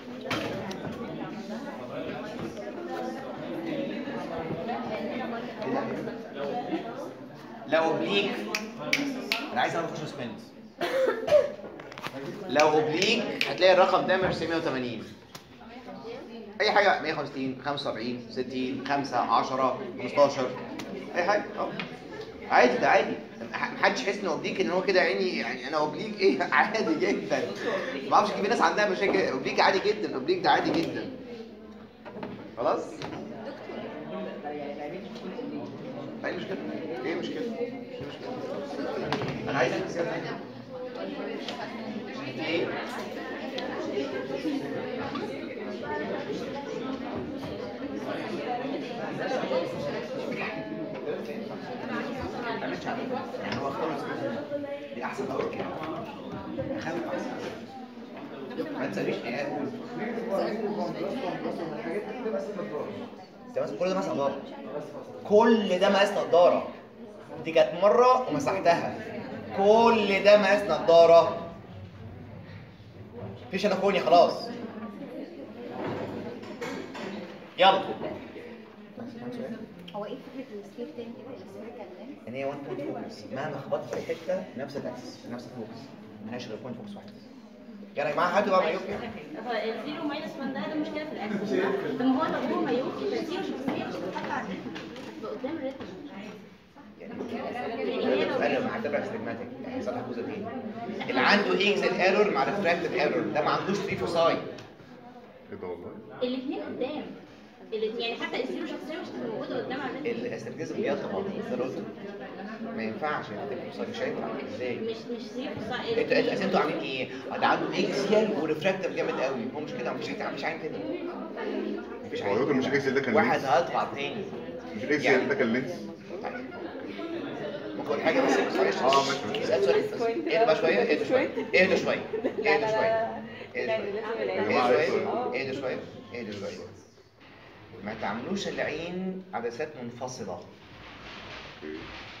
لو اوبليك انا عايز اعرف اخش سبنت لو اوبليك هتلاقي الرقم ده مش 180 اي حاجه 150 75 60 5 10 15 اي حاجه اه عادي ده عادي محدش يحس انه اوبليك ان هو كده عيني يعني انا اوبليك ايه عادي جدا ما اعرفش في ناس عندها مشاكل اوبليك عادي جدا اوبليك ده عادي جدا خلاص اي مشكله ايه مشكله ايه مشكله انا عايز اكتب ايه ما تعملش على فكرة. يعني هو خالص دي احسن اول كده خاف احسن ما تسالنيش ايه اقول ده مثلا كل ده مقاس نضاره كل ده مقاس نضاره دي كانت مره ومسحتها كل ده مقاس نضاره مفيش انا كوني خلاص يلا هو ايه فكره السكيل تاني كده السفيريكال لينس ان هي 1 بوينت فوكس مهما خبطت في اي حته نفس الاكسس نفس الفوكس ملهاش غير بوينت فوكس واحد يلا يا جماعه هاتوا بقى مايوبيا هو الزيرو ماينس 1 ده ده مشكله في الاكسس صح؟ طب ما هو لو هو مايوبي يبقى الزيرو شخصيه مش هتتحط على الريتم يبقى قدام الريتم يعني انا معتبر استجماتيك يعني صالح جزئين اللي عنده اكزل ايرور مع ريفراكتيف ايرور ده ما عندوش 3 فوساي ايه ده والله الاثنين قدام الات- يعني حتى الزيرو شخصيه مش هتبقى موجوده قدام على الريتم الاستراتيزم بيطغى ده قلت ما ينفعش يبقى فوساي مش هينفع ازاي مش مش زيرو صح انتوا انتوا أصل انتوا عاملين ايه؟ ده عنده اكسيال وريفراكتيف جامد قوي هو مش كده مفيش حاجه مفيش عين كده مفيش هو دكتور مش اكسل ده كان واحد لينس هيطلع تاني مش اكسل ده كان لينس طيب. ممكن اقول حاجه بس معلش اه، ماشي. اسال سؤال بس اهدى بقى شويه اهدى شويه اهدى شويه اهدى شويه اهدى شويه يا جماعة، اهدى إيه شويه السؤال؟ اهدى شويه اهدى شويه ما تعملوش العين عدسات منفصله اوكي.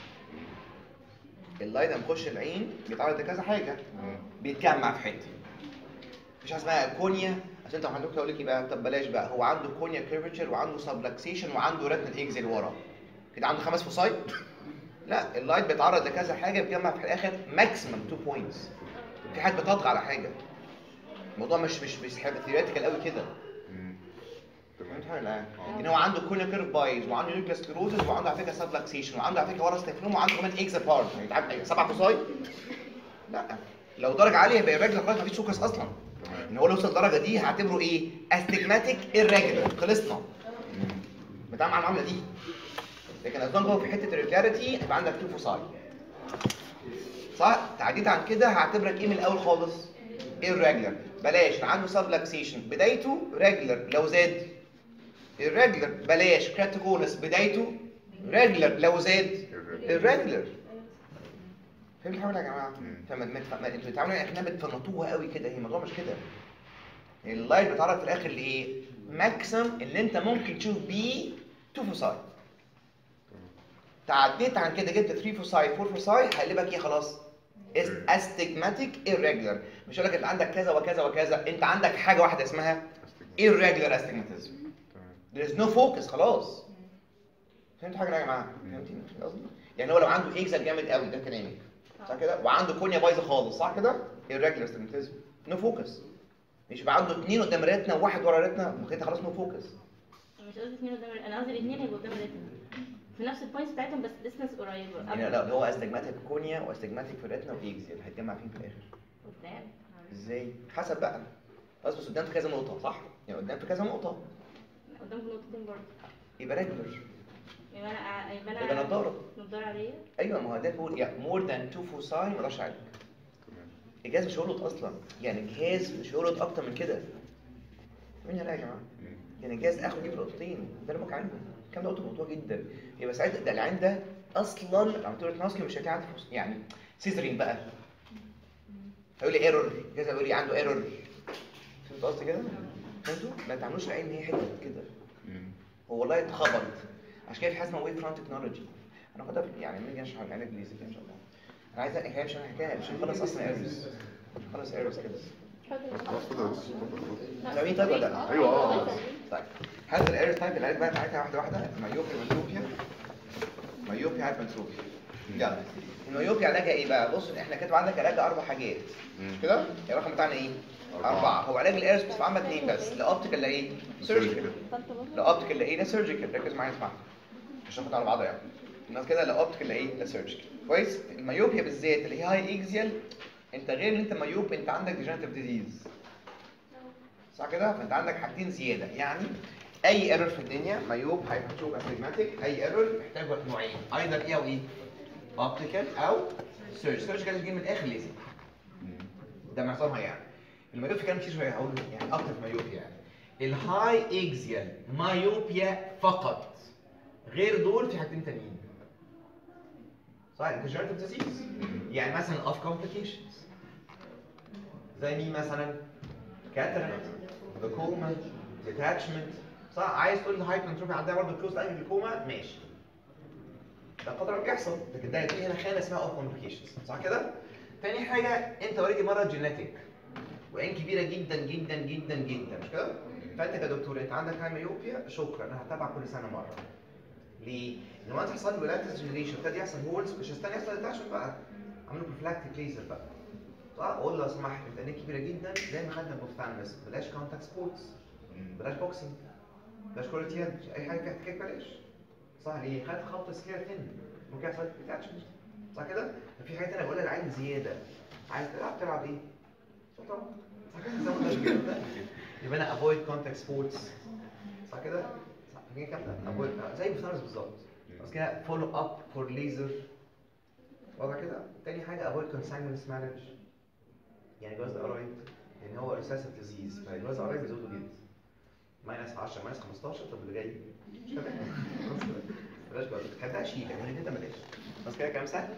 اللايت لما يخش العين بيتعرض لكذا حاجه بيتجمع في حته مفيش حاجه اسمها كونيا عشان انت عندك اقول لك ايه بقى طب بلاش بقى هو عنده كونيا كيرفتشر وعنده سبلكسيشن وعنده ريتنال اكزيل ورا كده عنده خمس فصاي لا اللايت بيتعرض لكذا حاجه بيتجمع في الاخر ماكسيمم 2 بوينتس في حاجه بتطغى على حاجه الموضوع مش مش مش ثيوريتيكال قوي كده مم. تمام فهمت حاجه لا ان هو عنده كونيا كيرف بايز وعنده نيوكليس سكلروزس وعنده على فكره سبلكسيشن وعنده على فكره ورا ستيفلوم وعنده كمان اكزا بارت يعني يتعب- سبع فصاي لا لو درجه عاليه يبقى الراجل خلاص مفيش فوكس اصلا تمام ان هو لو وصل الدرجه دي هعتبره ايه استجماتيك irregular خلصنا بتعمل مع المعامله دي لكن اظن هو في حته الريجولاريتي هيبقى عندك تو فوساي صح تعديت عن كده هعتبرك ايه من الاول خالص irregular بلاش اللي عنده سبلكسيشن بدايته regular لو زاد irregular بلاش كراتيكولس بدايته regular لو زاد irregular فهمت حاجه يا جماعه مم. فما ما ما- انتوا بتتعاملوا احنا بتفنطوها قوي كده هي الموضوع مش كده اللايت بيتعرض في الاخر لايه ماكسيم اللي انت ممكن تشوف بيه تو فوساي تعديت عن كده جبت 3 فوساي 4 فوساي هيقلبك ايه خلاص استجماتيك irregular مش هقول لك انت عندك كذا وكذا وكذا انت عندك حاجه واحده اسمها irregular astigmatism تمام there is no focus خلاص فهمت حاجه يا جماعه فهمتني فهمت قصدي يعني هو لو عنده اكزل جامد قوي ده كلامك صح كده وعنده كونيا بايظه خالص صح كده irregular astigmatism no focus مش يبقى عنده اثنين قدام ريتنا وواحد ورا ريتنا ما كده خلاص نو فوكس مش قصدي اثنين قدام انا قصدي الاثنين هيبقوا قدام الريتم في نفس البوينتس بتاعتهم بس ديستنس قريب يعني لا ده هو استجماتيك كونيا واستجماتيك في الريتنا واكزل هيتجمع فين في الاخر قدام ازاي حسب بقى بس بس قدام في كذا نقطه صح يعني قدام في كذا نقطه قدام في نقطتين برضه يبقى ريجولر يبقى انا يبقى انا يبقى نضاره نضاره عليا ايوه ما هو ده بيقول يعني مور ذان تو فوساي ما اقدرش عليك تمام الجهاز مش هيلقط اصلا يعني الجهاز مش هيلقط اكتر من كده مين هلا يا جماعه مم. يعني الجهاز اخره يجيب لقطتين ده اللي عنده الكلام ده قلته موضوع جدا يبقى ساعتها ده العين ده اصلا لو عملت له ماسك مش هتلاقي عنده فوس يعني سيزرين بقى هيقول لي ايرور الجهاز هيقول لي عنده ايرور فهمت قصدي كده؟ فهمتوا؟ ما تعملوش العين ان هي حته كده مم. هو والله اتخبط عشان كده في حاجه اسمها ويف فرونت تكنولوجي انا هاخدها في- يعني لما نيجي نشرح العلاج الانجليزي كده ان شاء الله انا عايز الحكايه مش الحكايه مش هنخلص اصلا ايرورز نخلص ايرورز كده خلاص كده بس اتفضل. فاهمين طيب ولا لا؟ ايوه اه طيب هذا الايرور تايب العلاج بقى بتاعتها واحده واحده مايوبيا مانتروبيا مايوبيا هايبرتروبيا يلا المايوبيا علاجها ايه بقى؟ بص احنا كاتب عندك علاج اربع حاجات مش كده؟ الرقم بتاعنا ايه؟ أربعة. أربعة هو علاج الايرس بس عامة اثنين بس لا اوبتيكال لا ايه؟ سيرجيكال لا اوبتيكال لا ايه؟ لا سيرجيكال ركز معايا اسمع مش هناخد على بعضها يعني الناس كده لا اوبتيكال لا ايه؟ لا سيرجيكال كويس؟ المايوبيا بالذات اللي هي هاي اكزيال انت غير ان انت مايوب انت عندك ديجنريتيف ديزيز صح كده؟ فانت عندك حاجتين زياده يعني اي ايرور في الدنيا مايوب هايبرتروب استجماتيك اي ايرور محتاج نوعين ايضا ايه او ايه؟ اوبتيكال او سيرجيكال سيرجيكال دي من الاخر ليزك مم. ده معظمها يعني المايوب في كلام كتير شويه هقول يعني اكتر في مايوبيا يعني الهاي اكزيال مايوبيا فقط غير دول في حاجتين تانيين صح degenerative disease يعني مثلا اوف complications زي مين مثلا cataract glaucoma detachment صح عايز تقول لي هايبرتروفي عندها برضه كلوز انجل جلوكوما ماشي ده قدر بيحصل لكن ده في هنا خانه اسمها اوف complications صح كده تاني حاجه انت اوريدي مرض جينيتك وعين كبيره جدا جدا جدا جدا مش كده؟ فانت كدكتور انت عندك هاي مايوبيا شكرا انا هتابعك كل سنه مره. ليه؟ لما انت حصل له لاتس جنريشن ابتدى يحصل هولز مش هستنى يحصل ديتاشمنت بقى عملوا بروفلاكتيك ليزر بقى. صح؟ اقول له لو سمحت انت عينيك كبيره جدا زي ما خدنا بوفتان بس بلاش كونتاكت سبورتس بلاش بوكسنج بلاش كرة يد اي حاجه فيها احتكاك بلاش. صح ليه؟ خد خبط سكيرتين ممكن يحصل ديتاتشمنت صح كده؟ في حاجه تانيه بقولها للعيل زياده عايز تلعب تلعب ايه؟ شطرنج صح كده؟ زي ما قلنا كده. يبقى انا افويد كونتاكت سبورتس صح كده؟ صح فاكرين الكلام ده؟ افويد زي الفطارس بالظبط بس كده فولو اب فور ليزر واضح كده؟ تاني حاجه افويد كونسانجنس مارج يعني جواز القرايب لان هو ريسيسيف ديزيز فجواز القرايب بيزودوا جدا ماينس 10 ماينس 15 طب اللي جاي مش تمام خلاص كده. بلاش جواز خدها شيك يعني انت بلاش بس كده كلام سهل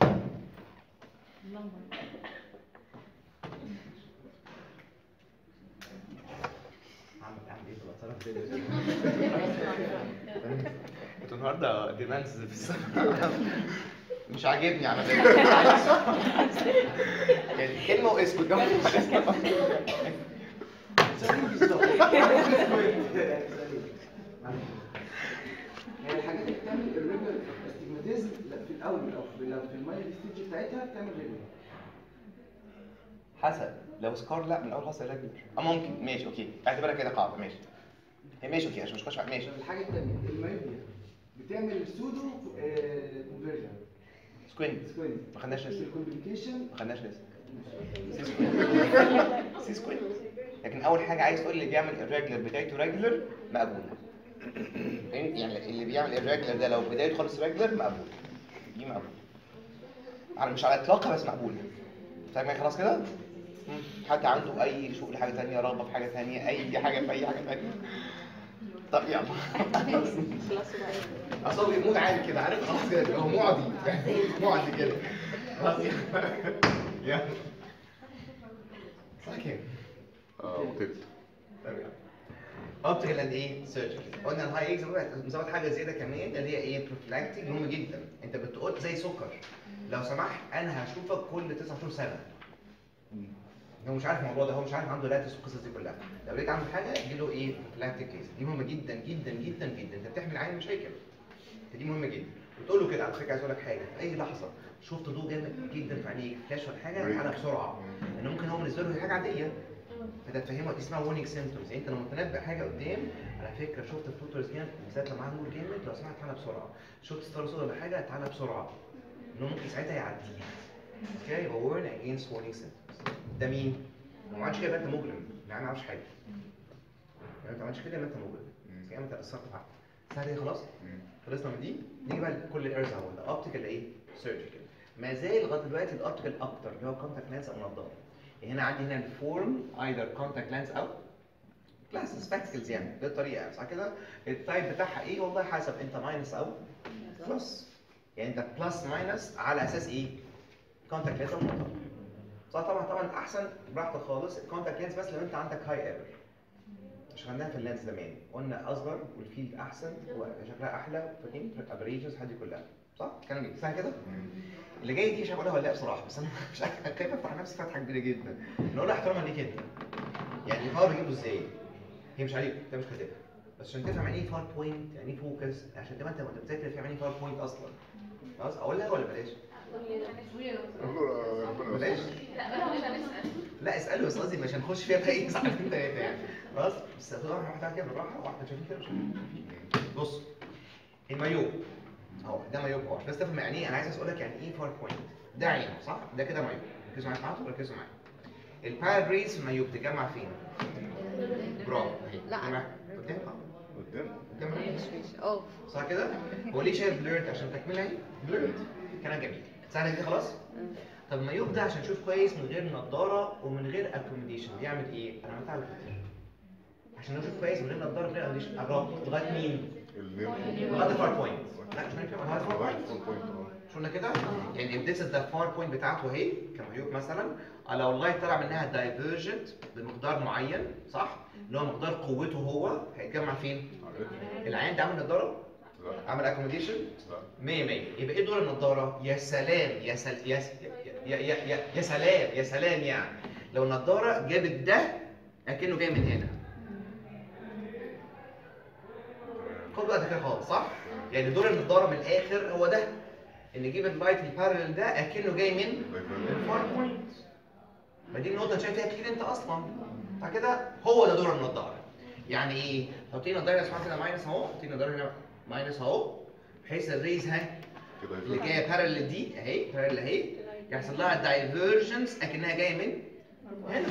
عامل عامل ايه بتصرف ازاي انتوا النهارده ديمانس في السنه مش عاجبني على فكره يعني كلمه واسم يعني الحاجات اللي بتعمل الريجولار استجماتيزم في الاول او في لو في المايل ستيج بتاعتها بتعمل ريجولار حسب لو سكار لا من اول خالص ريجولر اه ممكن ماشي اوكي اعتبرها كده قاعده ماشي هي ماشي اوكي عشان مش خش ماشي الحاجه الثانيه المايوبيا بتعمل سودو كونفرجن سكوينت سكوين ما خدناش لسه الكومبليكيشن ما خدناش لسه سي سكوينت لكن اول حاجه عايز تقول اللي بيعمل الريجولر بدايته ريجولر مقبول فهمت؟ يعني اللي بيعمل الريجولر ده لو بدايته خالص ريجولر مقبول دي مقبول على مش على اطلاقها بس مقبول فاهم خلاص كده مم. حد عنده اي شوق لحاجه ثانيه رغبه في حاجه ثانيه اي حاجه في اي حاجه ثانيه طب يلا خلاص بقى اصل هو بيموت عادي كده عارف خلاص كده بيبقى هو معدي معدي كده خلاص يلا صح كده اه وتبت اوبتيكال اند ايه سيرجري قلنا الهاي اكس مزود حاجه زياده كمان اللي هي ايه بروفلاكتيك مهم جدا انت بتقول زي سكر لو سمحت انا هشوفك كل 9 شهور سنه هو مش عارف الموضوع ده هو مش عارف عنده لاتس والقصص دي كلها لو لقيت عنده حاجه يجي له ايه بروفلاكتيك كيس دي مهمه جدا جدا جدا جدا انت بتحمي العين مشاكل فدي مهمه جدا وتقول له كده على فكره عايز اقول لك حاجه في اي لحظه شفت ضوء جامد جدا في عينيك فلاش ولا حاجه تعالى بسرعه لان ممكن هو بالنسبه له هي حاجه عاديه فده تفهمه دي اسمها warning symptoms يعني انت لما تنبه حاجه قدام على فكره شفت الفوتورز جامد بالذات لما عنده نور جامد لو سمحت تعالى بسرعه شفت ستار سودا ولا حاجه تعالى بسرعه انه ممكن ساعتها يعديك اوكي يبقى warn against warning symptoms ده مين؟ لو ما عملتش كده يبقى انت مجرم يعني ما عملتش حاجه يعني انت ما عملتش كده يبقى انت مجرم كده انت قصرت في حقك سهل كده خلاص؟ خلصنا من دي نيجي بقى لكل الايرز اهو ده اوبتيكال ايه؟ سيرجيكال ما زال لغايه دلوقتي الاوبتيكال اكتر اللي هو كونتاكت لانس او نظاره هنا عندي هنا الفورم ايذر كونتاكت لانس او جلاسز سبكتكلز يعني دي الطريقه يعني صح كده؟ التايب بتاعها ايه؟ والله حسب انت ماينس او بلس يعني انت بلس ماينس على اساس ايه؟ كونتاكت لانس او نظاره صح طبعا طبعا احسن براحتك خالص الكونتاكت لينس بس لو انت عندك هاي ايرور مش خدناها في اللينس زمان قلنا اصغر والفيلد احسن وشكلها احلى فاكرين الافريجز الحاجات دي كلها صح كلام جميل سهل كده اللي جاي دي مش هقولها ولا لا بصراحه بس انا مش عارف- أنا خايف افتح نفسي فتحه كبيره جدا نقول احتراما ليك انت يعني الفار بيجيبه ازاي هي مش عليك انت مش كاتبها بس عشان تفهم يعني ايه فار بوينت يعني ايه فوكس عشان تبقى انت وانت بتذاكر فاهم يعني ايه فار بوينت اصلا خلاص اقولها ولا بلاش بلاش لا اساله بس قصدي مش هنخش فيها باقي ساعتين ثلاثه يعني خلاص بس خدوها واحده كده بالراحه واحده شايفين كده مش شايفين بص المايوب اهو ده مايوب اهو بس تفهم يعني ايه انا عايز اسالك يعني ايه فار بوينت ده عين صح ده كده مايوب ركزوا معايا تعالوا ركزوا معايا البارابريز في المايوب تجمع فين؟ برافو اهي لا. تجمع قدام آه. قدام قدام العين. اه صح كده؟ هو ليه شايف بليرد عشان تكملها اهي؟ بليرد كلام جميل سهله دي خلاص؟ طب المايوب ده عشان يشوف كويس من غير نظاره ومن غير اكوموديشن بيعمل ايه؟ انا عملت على فكره عشان اشوف كويس من غير نظاره من غير اكوموديشن قربت لغايه مين؟ لغايه الفار بوينت لا مش هنتكلم عن الفار بوينت شو قلنا كده؟ يعني if this is the far point بتاعته اهي كمعيوب مثلا لو اللايت طلع منها divergent بمقدار معين صح؟ اللي هو مقدار قوته هو هيتجمع فين؟ العين ده عامل نظاره؟ عامل اكوموديشن؟ 100 100 يبقى ايه دور النضاره؟ يا سلام يا سل... يا س- يا يا يا, يا سلام يا سلام يعني لو النضاره جابت ده اكنه جاي من هنا خد بقى كده خالص صح يعني دور النضاره من الاخر هو ده ان يجيب اللايت البارلل ده اكنه جاي من الفار بوينت ما دي النقطه اللي شايف فيها كتير انت اصلا فكده هو ده دور النضاره يعني ايه حاطين النضاره اسمها كده ماينس اهو حاطين النضاره هنا ماينس اهو بحيث الريز ها كده اللي جايه بارلل دي اهي بارلل اهي يحصل لها دايفرجنس اكنها جايه من هنا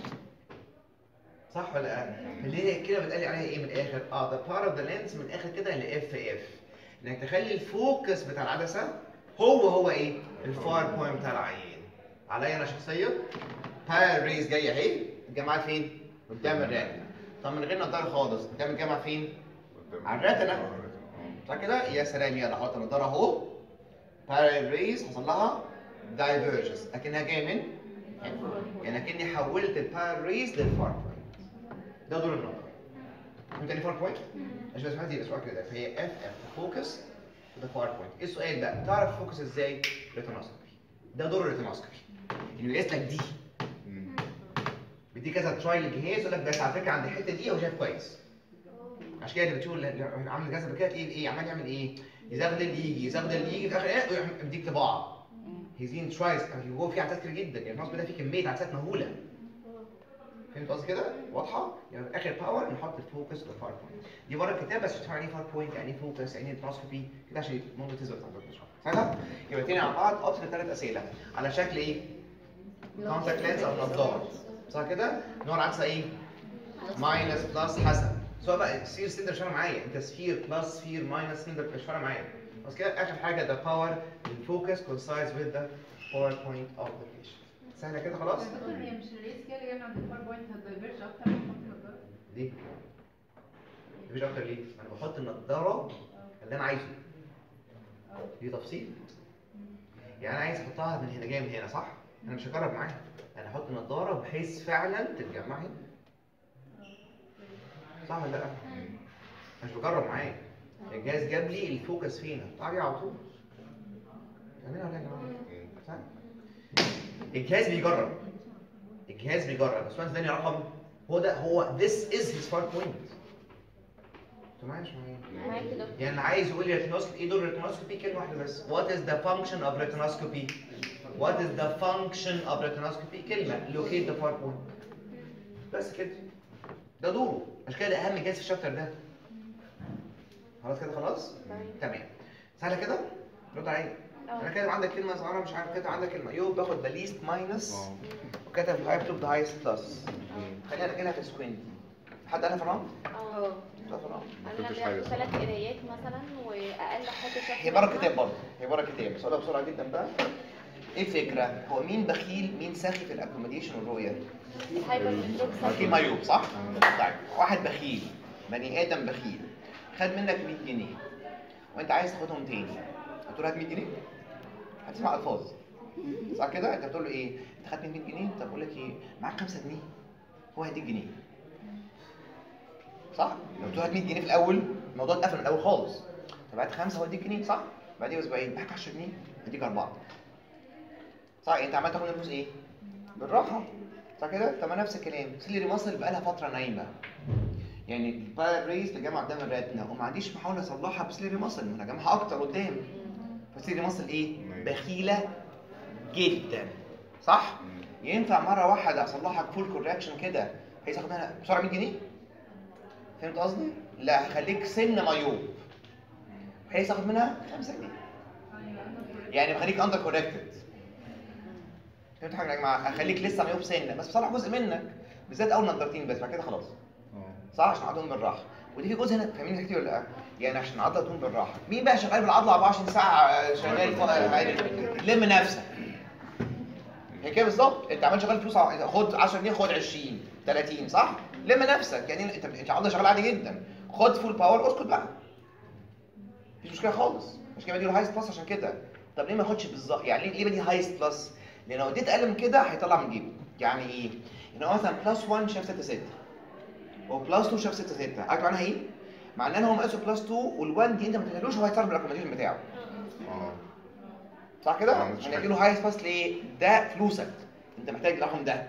صح ولا لا؟ اللي هي كده بتقال عليها ايه من الاخر؟ اه ذا بار اوف ذا لينس من الاخر كده ل اف اف انك تخلي الفوكس بتاع العدسه هو هو ايه؟ الفار بوينت بتاع العين عليا انا شخصيا بار ريز جايه اهي الجامعات فين؟ قدام الراتنا طب من غير نضاره خالص قدام الجامعه فين؟ على الراتنا. صح كده؟ يا سلام يلا حط النضاره اهو بار ريز حصل لها دايفرجنس اكنها جايه من يعني اكني حولت البار ريز للفار بوينت ده دور النظر فهمت يعني فار بوينت؟ عشان بس عندي سؤال كده فهي اف اف فوكس ده فار بوينت ايه السؤال بقى تعرف فوكس ازاي؟ ريتنوسكوبي ده دور الريتنوسكوبي انه يقيس لك دي بدي كذا ترايل الجهاز يقول لك بس على فكره عند الحته دي هو شايف كويس عشان كده اللي بتقول اللي عامل جهاز كده تلاقيه ايه عمال يعمل ايه؟ يزغلل يجي يزغلل يجي في الاخر ايه ويروح مديك طباعه هيزين ترايز هو في عدسات كتير جدا يعني النصب ده فيه كميه عدسات مهوله فهمت قصدي كده؟ واضحه؟ يعني في اخر باور نحط الفوكس والفار بوينت دي بره الكتاب بس تفهم يعني ايه فار بوينت يعني ايه فوكس يعني ايه ترانسكوبي كده عشان الموضوع تثبت عندك شويه صح؟ يبقى تاني مع بعض اوبشن ثلاث اسئله على شكل ايه؟ كونتاكت لينس او نظاره صح كده؟ نوع العدسه ايه؟ ماينس بلس حسب سواء بقى سفير سندر مش فارقه معايا انت سفير بلس سفير ماينس سندر مش فارقه معايا بس كده اخر حاجه ده باور الفوكس coincides with the power point of the patient سهله كده خلاص؟ دكتور هي مش الريس كده اللي جايه من عند الفار بوينت هتدايفرج اكتر من خط النضاره ليه؟ مفيش اكتر ليه؟ انا بحط النضاره اللي انا عايزه دي تفصيل يعني انا عايز احطها من هنا جايه من هنا صح؟ انا مش هجرب معاها انا احط النضاره بحيث فعلا تتجمع هنا صح ولا لا؟ مش بجرب معاه الجهاز جاب لي الفوكس فين؟ تعالي على طول تعملها ولا يا جماعه؟ صح؟ الجهاز بيجرب الجهاز بيجرب بس ثاني رقم هو ده هو this is his far point انتوا معايا مش معايا؟ معاك كده يعني اللي عايز يقول لي ريتنوسكوبي ايه دور الريتنوسكوبي كلمه واحده بس what is the function of retinoscopy what is the function of retinoscopy كلمه locate the far point بس كده ده دوره عشان كده ده اهم جهاز في الشابتر ده خلاص كده خلاص تمام سهله كده رد عليا انا كاتب عندك كلمه صغيره مش عارف كاتب عندك كلمه يو باخد ذا ليست ماينس اه وكتب هاي بتوب ذا هايست بلس خلينا نرجعها في سكوين حد قالها في الرام؟ اه لا في الرام ما قلنا كنتش حاجه بياخدوا ثلاث قرايات مثلا واقل حاجه شكل هي بره الكتاب برضه هي بره الكتاب بس اقولها بسرعه جدا بقى ايه الفكره؟ هو مين بخيل مين سخي في الاكوموديشن والرؤيه؟ هايبر اكيد مايوب صح؟ طيب واحد بخيل بني ادم بخيل خد منك 100 جنيه وانت عايز تاخدهم تاني هتقول له هات 100 جنيه هتسمع الفاظ صح كده؟ انت بتقول له ايه؟ انت خدت 100 جنيه طب بقول لك ايه؟ معاك 5 جنيه هو هيديك جنيه صح؟ لو قلت له هات 100 جنيه في الاول الموضوع اتقفل من الاول خالص طب هات خمسه هو يديك جنيه صح؟ بعدين اسبوعين معاك 10 جنيه هديك اربعه صح انت عمال تاخد الفلوس ايه؟ بالراحه صح كده؟ طب ما نفس الكلام سيلري مصر بقى لها فتره نايمه يعني الباريس لجامعه قدام الراتنا وما عنديش محاوله اصلحها بسيلري مصر ما انا جامعها اكتر قدام فسيلري مصر ايه؟ بخيله جدا صح؟ ينفع مره واحده اصلحها فول كوركشن كده بحيث اخد منها بسرعه 100 جنيه؟ فهمت قصدي؟ لا هخليك سن مايوب بحيث اخد منها 5 جنيه يعني بخليك اندر كوركتد فهمت حاجه يا جماعه اخليك لسه مايوب سنه بس بصلح جزء منك بالذات اول نضارتين بس بعد كده خلاص اه صح عشان عضلهم بالراحه ودي في جزء هنا فاهمين حاجتي ولا لا؟ يعني عشان العضله تكون بالراحه مين بقى شغال بالعضله 24 ساعه آه، شغال ف- آه، لم نفسك هي كده بالظبط انت عمال شغال فلوس ع- خد 10 جنيه خد 20 30 صح؟ لم نفسك يعني انت انت عضله شغال عادي جدا خد فول باور اسكت بقى مفيش مشكله خالص مش كده بدي هايست بلس عشان كده طب ليه ما اخدش بالظبط يعني ليه ليه بدي هايست بلس؟ لان لو اديت اقل من كده هيطلع من جيبه يعني ايه؟ ان هو مثلا بلس 1 شاف 6 6 وبلس 2 شاف 6 6 عارف معناها ايه؟ معناه ان هو مقاسه بلس 2 وال1 دي انت ما تديلوش هو هيتصرف بالاكوموديشن بتاعه اه صح كده؟ آه، مش انا حاجة. اديله هايست باس ليه؟ ده فلوسك انت محتاج الرقم ده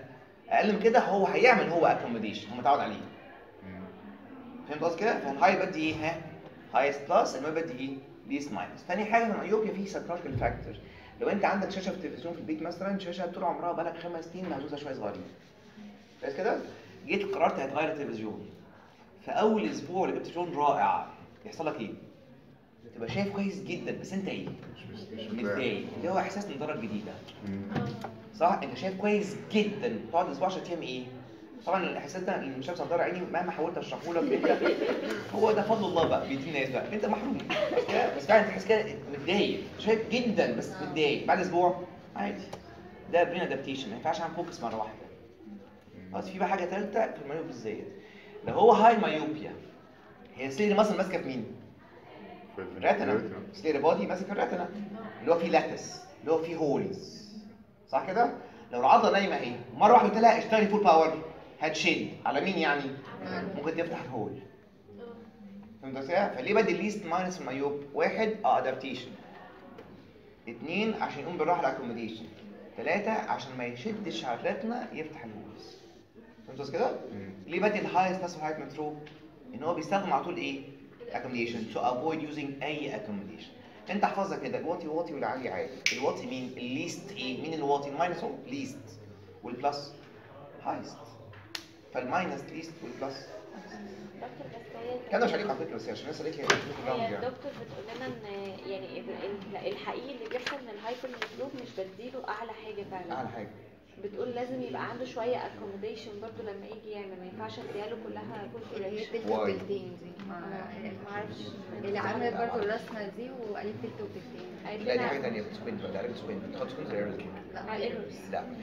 اقل من كده هو هيعمل هو اكوموديشن هو متعود عليه مم. فهمت قصدي كده فالهاي بدي ايه ها هايست بلس الماء بدي ايه ليست ماينس تاني حاجه في الايوبيا في سايكولوجيكال فاكتور لو انت عندك شاشه في التلفزيون في البيت مثلا شاشه طول عمرها بقالك خمس سنين مهزوزه شويه صغيرين بس كده جيت قررت هتغير التلفزيون فاول اسبوع اللي جبت تلفزيون رائع يحصل لك ايه تبقى شايف كويس جدا بس انت ايه مش مش مش متضايق اللي هو احساس نضاره جديده مم. صح انت شايف كويس جدا تقعد اسبوع عشان تفهم ايه طبعا الاحساس ده اللي مش شايف نضاره عيني مهما حاولت اشرحه لك انت هو ده فضل الله بقى بيدي الناس بقى انت محروم بس كده بس فعلا تحس كده متضايق شايف جدا بس متضايق بعد اسبوع عادي ده برين ادابتيشن ما ينفعش اعمل فوكس مره واحده بس في بقى حاجه ثالثه في المايوب بالذات لو هو هاي مايوبيا هي سلير ماسل ماسكه في مين؟ في ال- ريتنا سلير بودي ماسك الريتنا اللي هو فيه لاتس اللي هو فيه هولز صح كده؟ لو العضله نايمه اهي مره واحده قلت لها اشتغلي فول باور هتشد على مين يعني؟ ممكن تفتح الهول فهمت ازاي؟ فليه بدي الليست ماينس المايوب؟ واحد اه ادابتيشن اثنين عشان يقوم بالراحه الاكوموديشن ثلاثة عشان ما يشدش على الريتنا يفتح الهولز فهمت قصدي كده؟ مم. ليه بدي الهايست بس هايت مترو؟ ان هو بيستخدم على طول ايه؟ accommodation to avoid using اي accommodation انت احفظها كده الواطي واطي والعالي عالي الواطي مين؟ الليست ايه؟ مين الواطي؟ الماينس هو ليست والبلس هايست فالماينس ليست والبلس دكتور بس هي الكلام ده مش عليك على فكره بس عشان الناس قالت لي هي الدكتور بتقول لنا ان يعني ال- ال- الحقيقي اللي بيحصل ان الهايبر مطلوب مش بديله اعلى حاجه فعلا اعلى حاجه بتقول لازم يبقى عنده شويه اكوموديشن برضو لما يجي يعمل ما ينفعش اديها له كلها فول اللي هي correction. تلت واي. وتلتين دي ما ما اعرفش اللي عملت برضه الرسمه دي وقالت تلت وتلتين قالت لا دي حاجه لنا ثانيه سكوينت بقى دايركت سكوينت بتحط سكوينت زي الريل لا على الايرورز لا مش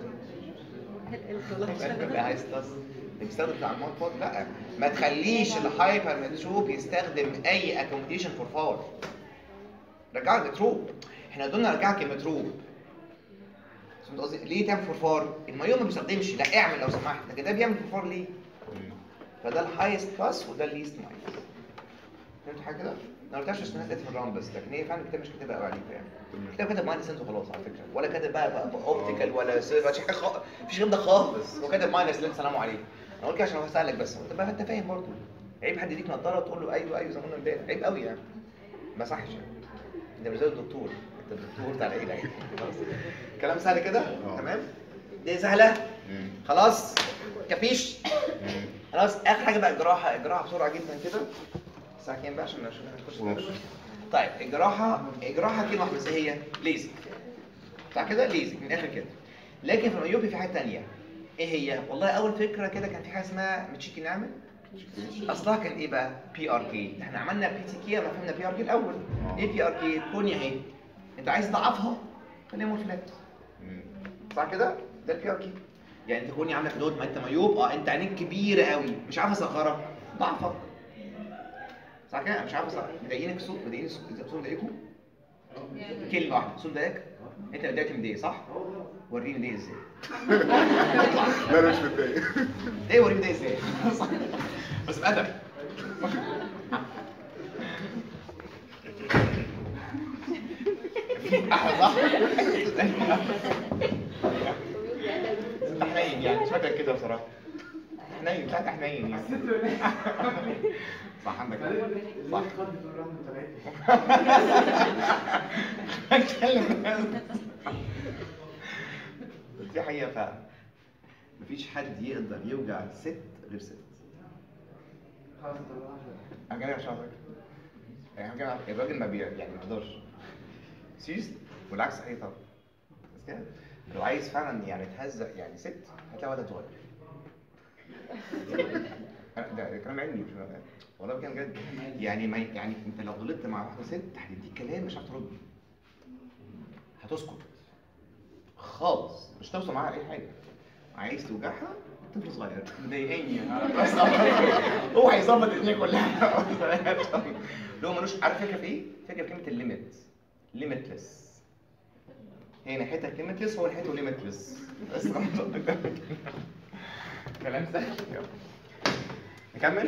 الطلاب ده عايز تص بيستخدم بتاع المود فود لا ما تخليش الهايبر متروب يستخدم اي اكوموديشن فور فار رجع المتروب احنا قلنا رجعك المتروب فهمت قصدي ليه تعمل فور فار المايو ما بيستخدمش لا اعمل لو سمحت لكن ده بيعمل فور فار ليه مم. فده الهايست باس وده الليست ماينس فهمت حاجه كده انا ما قلتهاش عشان الناس في الرام بس لكن هي فعلا الكتاب مش كاتبها قوي عليك يعني الكتاب كاتب ماينس سنس وخلاص على فكره ولا كاتب بقى, بقى, بقى اوبتيكال ولا سيرفر مفيش حاجه خ... مفيش غير ده خالص هو كاتب ماينس لين سلام عليك انا قلت كده عشان هسالك بس انت بقى انت فاهم برضه عيب حد يديك نضاره وتقول له ايوه ايوه زي ما قلنا امبارح عيب قوي يعني ما صحش يعني انت مش زي الدكتور انت الدكتور بتاع العيله يعني خلاص. كلام سهل كده آه. تمام دي سهله مم. خلاص كفيش مم. خلاص اخر حاجه بقى الجراحه الجراحه بسرعه جدا كده الساعه كام بقى عشان عشان نخش ونص. طيب الجراحه الجراحه كلمه واحده بس هي ليزك بتاع كده ليزك من الاخر كده لكن في الميوبي في حاجه ثانيه ايه هي والله اول فكره كده كان في حاجه اسمها متشيكي نعمل اصلها كان ايه بقى بي ار كي احنا عملنا بي تي كي لما فهمنا بي ار كي الاول ايه بي ار كي كونيا اهي انت عايز تضعفها خليها مور فلات مم. صح كده ده البي ار كي يعني انت كوني عامله كدود ما انت ميوب اه انت عينيك كبيره قوي مش عارف اصغرها ضعفك صح كده أنا مش عارف اصغر مضايقينك الصوت مضايقين الصوت الصوت مضايقكم كلمه واحده الصوت مضايقك انت اللي بدايتي مضايق صح وريني مضايق ازاي اطلع لا انا مش متضايق ده وريني مضايق ازاي صح. بس بأدب احلى صح انت حنين يعني شكلك كده بصراحه حنين طلعت حنين يعني صح عندك حق. صح اتكلم بس دي حقيقه فعلا مفيش حد يقدر يوجع الست غير ست انا جاي عشان أفكر. يعني أنا جاي- الراجل ما بي يعني ما يقدرش سيريس والعكس صحيح طبعا بس كده لو عايز فعلا يعني تهزق يعني ست هتلاقي ولد صغير أنا- ده ده كلام علمي مش والله كان بجد يعني ما يعني انت لو غلطت مع واحده ست هتديك كلام مش هترد هتسكت خالص مش توصل معاها اي حاجه عايز توجعها طفل صغير مضايقني بس هو هيظبط الدنيا كلها لو ملوش عارف فكره في ايه؟ فكره في كلمه الليميت ليميتلس هي ناحيتها ليميتلس هو ناحيته ليميتلس بس كلام سهل يلا. نكمل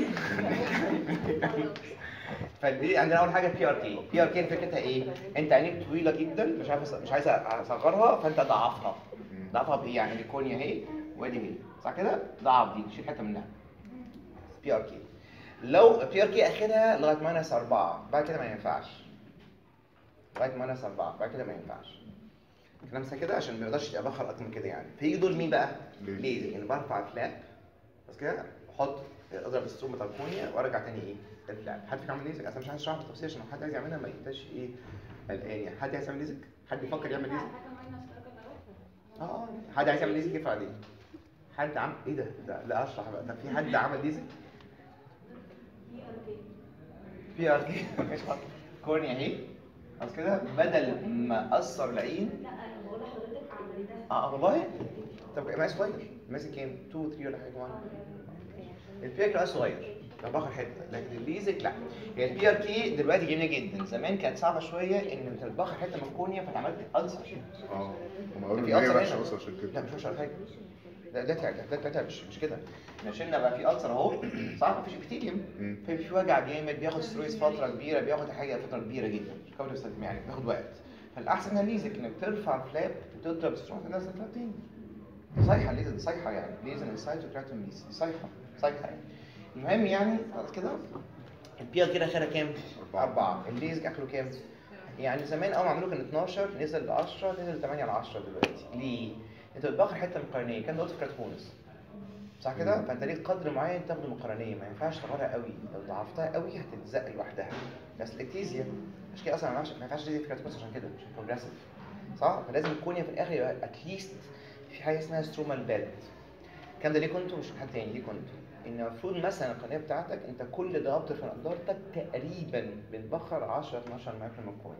فدي عندنا اول حاجه بي ار كي بي ار كي فكرتها ايه انت عينيك طويله جدا مش عارف مش عايز اصغرها فانت ضعفها ضعفها بايه يعني الكونيا اهي وادي هي صح كده؟ ضعف دي نشيل حته منها بي ار كي لو بي ار كي اخرها لغايه ماينس 4 بعد كده ما ينفعش لغايه ماينس 4 بعد كده ما ينفعش كلام سا كده عشان ما يقدرش يبخر اكتر من كده يعني فيجي دول مين بقى؟ ليزر. ليزر يعني برفع الفلاب بس كده احط اضرب الستروم بتاع الكونيا وارجع تاني ايه؟ الفلاب حد فيكم عامل ليزك؟ اصل مش عايز اشرح بالتفصيل عشان لو حد عايز يعملها ما يبقاش ايه قلقان يعني حد عايز يعمل ليزك؟ حد يفكر يعمل ليزك؟ اه اه حد عايز يعمل ليزك يرفع ايديه حد عمل ايه ده؟ ده لا اشرح بقى طب في حد عمل ليزك؟ بي ار كي كورنيا اهي خلاص كده بدل ما اثر العين لا انا بقول لحضرتك عملتها اه والله طب مقاس صغير ماسك كام 2 3 ولا حاجه كمان البي ار كي صغير طب باخد حته لكن الليزك لا يعني البي ار كي دلوقتي جميله جدا زمان كانت صعبه شويه ان انت تبخر حته من الكونيا فتعملت ألسر اه هم قالوا في ان هي ألسر وحشه هنا. بس عشان لا كده مش وحشه ولا حاجه لا ده تعب ده ده تعب مش مش كده احنا شلنا بقى في ألسر اهو صح مفيش ابيثيليوم مم. في في وجع جامد بياخد سترويس فتره كبيره بياخد حاجه فتره كبيره جدا مش قوي تستخدم يعني بياخد وقت فالاحسن انها ليزك انك ترفع فلاب وتضرب سترونج تنزل فلاب تاني دي صيحه ليزر دي صيحه يعني ليزر انسايت وكراتون ليز دي صيحه صيحه يعني المهم يعني خلاص كده البي ار كده اخرها كام؟ أربعة. أربعة الليزك اخره كام؟ يعني زمان اول ما عملوه كان 12 نزل ل 10 نزل 8 على 10 دلوقتي ليه؟ انت بتبخر حته من القرنيه كان ده قلت في كراتونس صح كده؟ مم. فانت ليك قدر معين تاخده من القرنيه ما ينفعش تغيرها قوي لو ضعفتها قوي هتتزق لوحدها بس الاكتيزيا عشان كده اصلا ما ينفعش ما ينفعش تزيد في كراتونس عشان كده عشان بروجريسيف صح؟ فلازم الكونيا في الاخر يبقى اتليست في حاجه اسمها سترومال باد الكلام ده ليه كنتوا مش حد تاني ليه كنتوا؟ ان المفروض مثلا القناه بتاعتك انت كل ضغط في نضارتك تقريبا بتبخر 10 12 مايكرو من الكونيا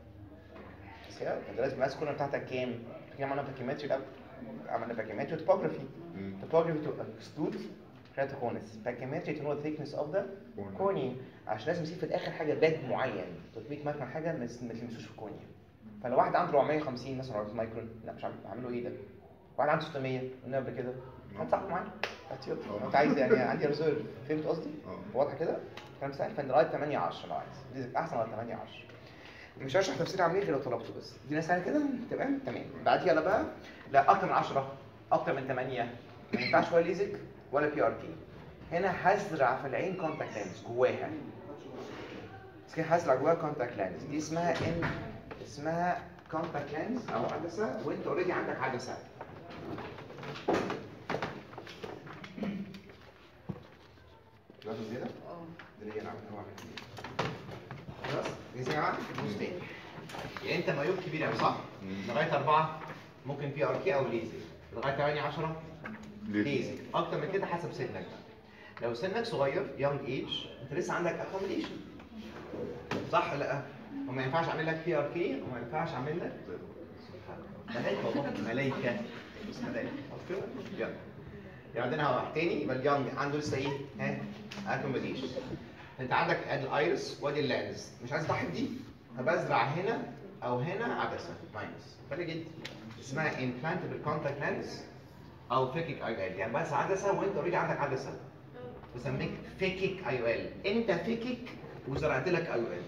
بس كده انت لازم ماسك الكونيا بتاعتك كام؟ كده عملنا باكيمتري لا عملنا باكيمتري وتوبوجرافي مم. topography to exclude keratoconus pachymetry to know the thickness of the Cornea. cornea عشان لازم يصير في الاخر حاجه باد معين 300 مايكرون حاجه ما يس- ما تلمسوش في الكونيا فلو واحد عنده 450 مثلا 400 مايكرون لا مش عامل عامله ايه ده واحد عنده 600 قلنا قبل كده هتصعب معايا هتيوب آه. انت عايز يعني عندي ريزيرف فهمت قصدي؟ اه واضحه كده؟ كلام سهل فانت لغايه 8 10 لو عايز دي احسن لغايه 8 10 مش هشرح تفسير عامل ايه غير لو طلبته بس دي سهله كده تمام تمام بعد يلا بقى لا اكتر من 10 اكتر من 8 ما ينفعش ولا ليزك ولا بي ار كي هنا هزرع في العين كونتاكت لينز جواها بس كده هزرع جواها كونتاكت لينز دي اسمها ان اسمها كونتاكت لينز او عدسه وانت اوريدي عندك عدسه لا زياده؟ اه ده اللي انا عملته واعمل خلاص جاهزين يا جماعه بص تاني يعني انت مايوب كبير قوي صح؟ مم. لغايه اربعه ممكن في ار كي او ليزك لغايه 8 10 ليزك اكتر من كده حسب سنك بقى لو سنك صغير يونج ايج انت لسه عندك اكوموديشن صح ولا لا؟ وما ينفعش اعمل لك بي ار كي وما ينفعش اعمل لك ملايكه والله ملايكه بس ملايكه خلاص كده؟ يلا يبقى عندنا واحد تاني يبقى اليونج عنده لسه ايه؟ ها؟ اكوموديشن انت عندك ادي الايرس وادي اللانز مش عايز تضحي بدي فبزرع هنا او هنا عدسه ماينس فرق جدا اسمها implantable contact lens او فيكيك اي ال يعني بس عدسه وانت اوريدي عندك عدسه بسميك فيكيك اي ال انت فيكيك وزرعت لك اي ال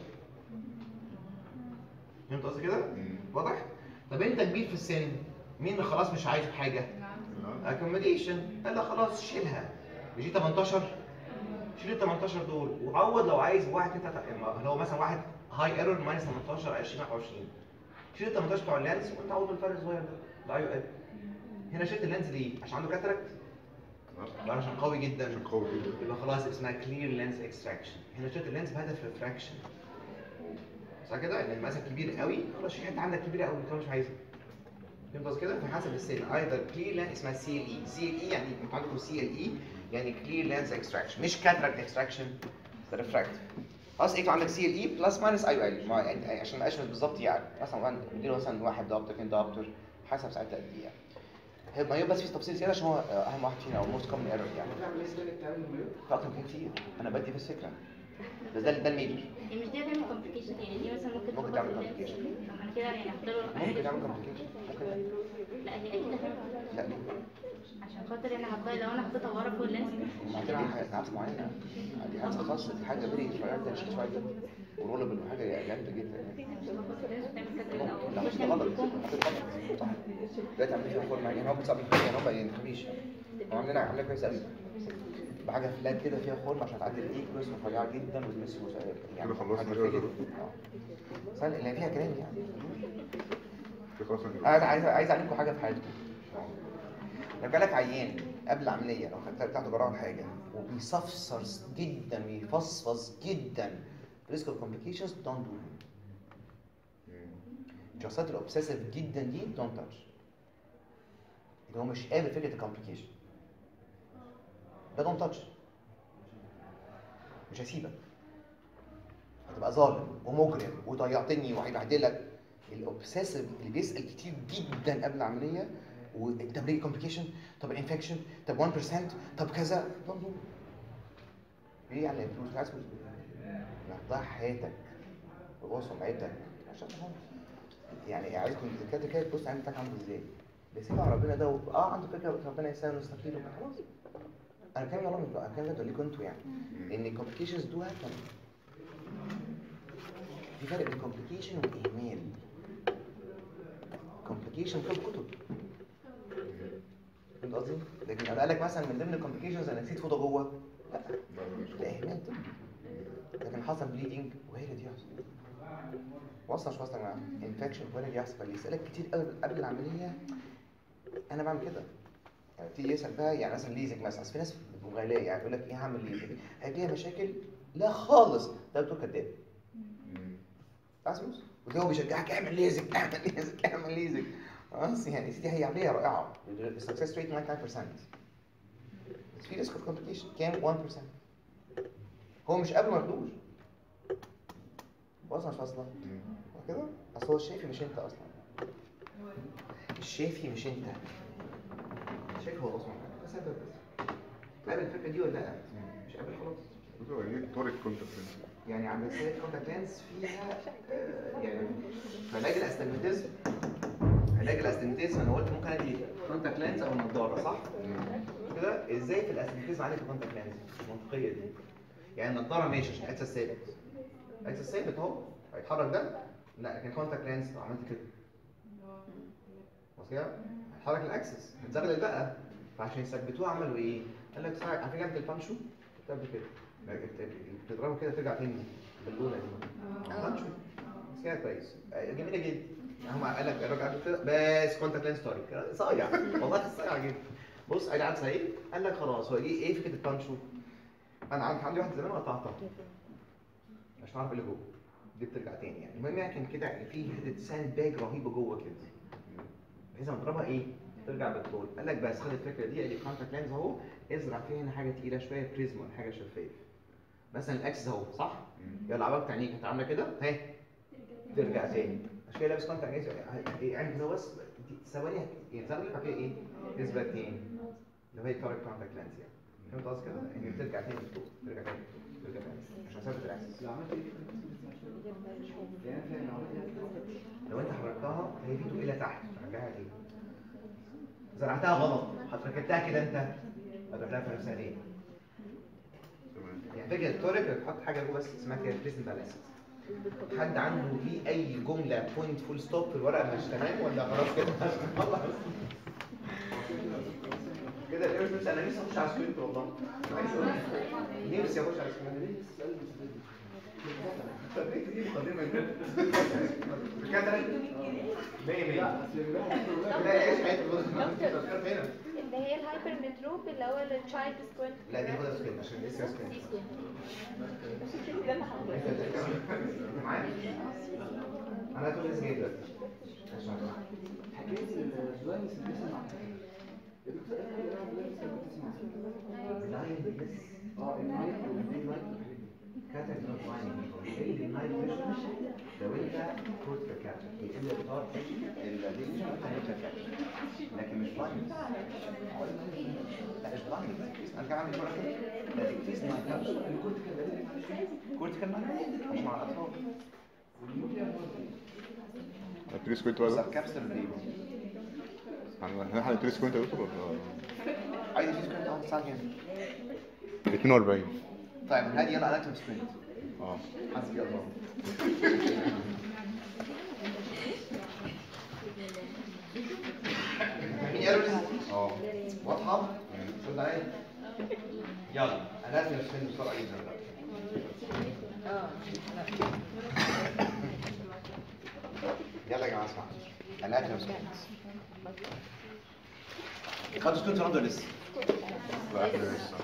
فهمت قصدي كده؟ مم. واضح؟ طب انت كبير في السن مين اللي خلاص مش عايز حاجه؟ اكوموديشن قال لا خلاص شيلها مش دي 18 شيل ال 18 دول وعوض لو عايز واحد انت لو مثلا واحد هاي ايرور ماينس 18 20 21 شيل ال 18 بتوع اللانس وانت عوض الفرق الصغير ده ده ايوه هنا شلت اللانس ليه؟ عشان عنده كاتراكت ولا عشان قوي جدا عشان قوي جدا يبقى خلاص اسمها كلير لينس اكستراكشن هنا شلت اللينس بهدف ريفراكشن صح كده ان المقاس كبير قوي خلاص شيل حته عندك كبيره قوي انت مش عايزها فهمت قصدي كده فحسب السن ايضا كلير لينس اسمها سي ال اي سي ال اي يعني انتوا عندكم سي ال اي يعني كلير لينس اكستراكشن مش كاتراكت اكستراكشن ريفراكت خلاص انتوا عندك سي ال اي بلس ماينس اي ال ما يعني عشان ما اشمل بالظبط يعني مثلا نديله مثلا واحد دكتور اثنين دكتور حسب ساعتها قد ايه يعني هي- ما هي بس في تفصيل زياده عشان هو اهم واحد فينا او موست كومن ايرور يعني بتعمل ايه سنك تعمل مايوب؟ في اكتر من كده كتير انا بدي بس فكره بس ده ده الميجر يعني مش دي هتعمل كومبليكيشن يعني دي مثلا ممكن ممكن تخبط تعمل في اللينس. complication. طب انا كده يعني اختار ممكن تعمل كومبليكيشن ممكن لا هي اكيد هتعمل لا ليه؟ عشان خاطر انا حطها لو انا حطيتها ورا فوق اللينس وبعدين دي حاجات معينه دي حاجه خاصه دي حاجه فيري صغيره ده شيء صغير جدا ورولبل وحاجه جامده جدا يعني عشان بحط اللينس بتعمل كده لا الاول مش مش غلط نعمل كوم حطيت غلط صح دلوقتي عاملين فيها فورمه يعني هو بتصعب الحاجه يعني هو ما ينفعش هو عاملينها عاملينها كويس قوي بحاجه فلات كده فيها فورمه عشان تعدي الايكوس رفيعه جدا وتمس يعني كده خلصنا حاجة كده كده. زرو. اه سهل اللي فيها كلام يعني في خلاص نجيب. عايز عايز عايز اعلمكم حاجه في حياتكم لو جالك عيان قبل العمليه لو خدت بتاعته جراحه ولا حاجه وبيصفصر جدا ويفصفص جدا ريسك اوف كومبليكيشنز دونت دو الشخصيات الاوبسيسيف جدا دي دونت تاتش اللي هو مش قابل فكره الكومبليكيشن ده دونت تاتش مش هسيبك هتبقى ظالم ومجرم وضيعتني وهيبهدلك الاوبسيسيف اللي بيسال كتير جدا قبل العمليه وطب ليه كومبليكيشن طب انفكشن طب 1% طب كذا طب ليه يعني الفلوس مش عايز فلوس هتضيع حياتك وهو سمعتك عشان تفهم. يعني عايز كنت كده كده تبص عين بتاعك عامل ازاي بس على ربنا ده و- اه عنده فكره ربنا يسهل ويستقيل خلاص انا كلام والله مش- انا كلام ده اللي كنتوا يعني ان الكومبليكيشنز دو هاكن في فرق بين كومبليكيشن واهمال كومبليكيشن كتب كتب فهمت قصدي؟ لكن انا قال لك مثلا من ضمن الكومبليكيشنز انا نسيت فوطه جوه لا ده اهمال طبي لكن حصل بليدنج وارد يحصل وصل مش وصل يا جماعه انفكشن وارد يحصل فاللي يسالك كتير قبل قبل العمليه انا بعمل كده يعني تيجي يسال بقى يعني مثلا ليزك مثلا أصل في ناس مغاليه يعني يقول لك ايه هعمل ليزك هيجيها مشاكل لا خالص ده دكتور كذاب عايز فلوس وتلاقيه هو بيشجعك اعمل ليزك اعمل ليزك اعمل ليزك خلاص يعني دي هي عمليه رائعه السكسس ريت 99% بس في ريسك اوف كومبليكيشن كام 1% هو مش قبل مردوش واصلا مش واصله كده اصل هو الشافي مش انت اصلا الشافي مش انت الشافي هو اصلا بس هذا بس قابل الفكره دي ولا لا مش قابل خلاص بص هو يعني طارق كنت يعني عند السيد كونتاكت لينس فيها آه، يعني علاج الاستجماتيزم علاج الاستجماتيزم انا قلت ممكن ادي كونتاكت لينس او نضاره صح؟ كده ازاي في الاستجماتيزم عالج الكونتاكت لينس؟ مش منطقيه دي يعني النضاره ماشي عشان احساس ثابت احساس ثابت اهو هيتحرك ده لا لكن كونتاكت لينس لو عملت كده بص كده هيتحرك الاكسس هتزغلل بقى فعشان يثبتوه عملوا ايه؟ قال لك ساعه على فكره انت البانشو بتعمل كده بتضربه كده ترجع تاني بالاولى دي بانشو بس كده كويس آه، جميله جدا هم قال لك الراجل عمل كده بس كونتاكت لينس طارق كده صايع والله صايع جدا بص قال عاد سعيد قال لك خلاص هو ايه ايه فكره البانشو؟ انا عندي عندي واحد زمان وقطعتها عشان اعرف اللي جوه دي بترجع تاني يعني المهم يعني كان كده في حته ساند باج رهيبه جوه كده بحيث لما اضربها ايه ترجع بالطول قال لك بس خد الفكره دي ادي كونتاكت لينز اهو ازرع فيها هنا حاجه تقيله شويه بريزم ولا حاجه شفاف مثلا الاكس اهو صح يلا عبالك عينيك انت عامله كده اهي ترجع تاني عشان كده لابس كونتاكت لينز ايه عين كده بس دي ثواني هت- يعني ثواني بعد كده ايه تثبت تاني لو هي كارك كونتاكت لينز يعني فهمت قصدي كده؟ ان بترجع تاني لفوق ترجع تاني ترجع تاني عشان ثابت الاكسس لو عملت ايه يعني فاهم لو عملت ايه لو انت حركتها هي في تقيله تحت رجعها تاني زرعتها غلط ركبتها كده انت هترجعها في نفسها ليه؟ تمام يعني فكره التورك بتحط حاجه جوه بس اسمها كده بريزن بالانس حد عنده فيه اي جمله بوينت فول ستوب في الورقه مش تمام ولا خلاص كده خلاص كده الإيرث مش انا نفسي اخش على سكريبت والله عايز أقول- نفسي اخش على سكريبت طب ايه دي مقدمه كده كده 100 100 لا ايش حياتي فكرت هنا اللي هي الهايبر متروب اللي هو التشايلد سكوينت لا دي خدها سكريبت عشان لسه سكريبت معايا انا هتقول لسه جاي دلوقتي عشان حكايه الجوانس اللي بتسمع يا دكتور ايه اللي انا بلاقي بتسمع اللاين بس اه النايت والدي نايت كاتب نوت لاين اللي نايت فيجن لو انت كود في كاتب اللي اختار اللي انت كاتب لكن مش لاين لا مش طبعا انا كمان عندي مرة كده لا تكتيز ما ينفعش كورتيكال ما مش مع الاطفال هتريس كوينت ولا سب كابسولر بيبي هن- احنا هنتريس كوينت يا دكتور ولا عايز تريس كوينت اه الساعه كام 42 طيب هادي يلا اناتوم سكوينت اه حسبي الله مين قالوا لسه؟ اه واضحة؟ رد عليا يلا اناتوم سكوينت بسرعة جدا يلا يا جماعة اسمعوا اناتوم سكوينت خدوا سكوينت رد ولا لسه؟ لا احنا لسه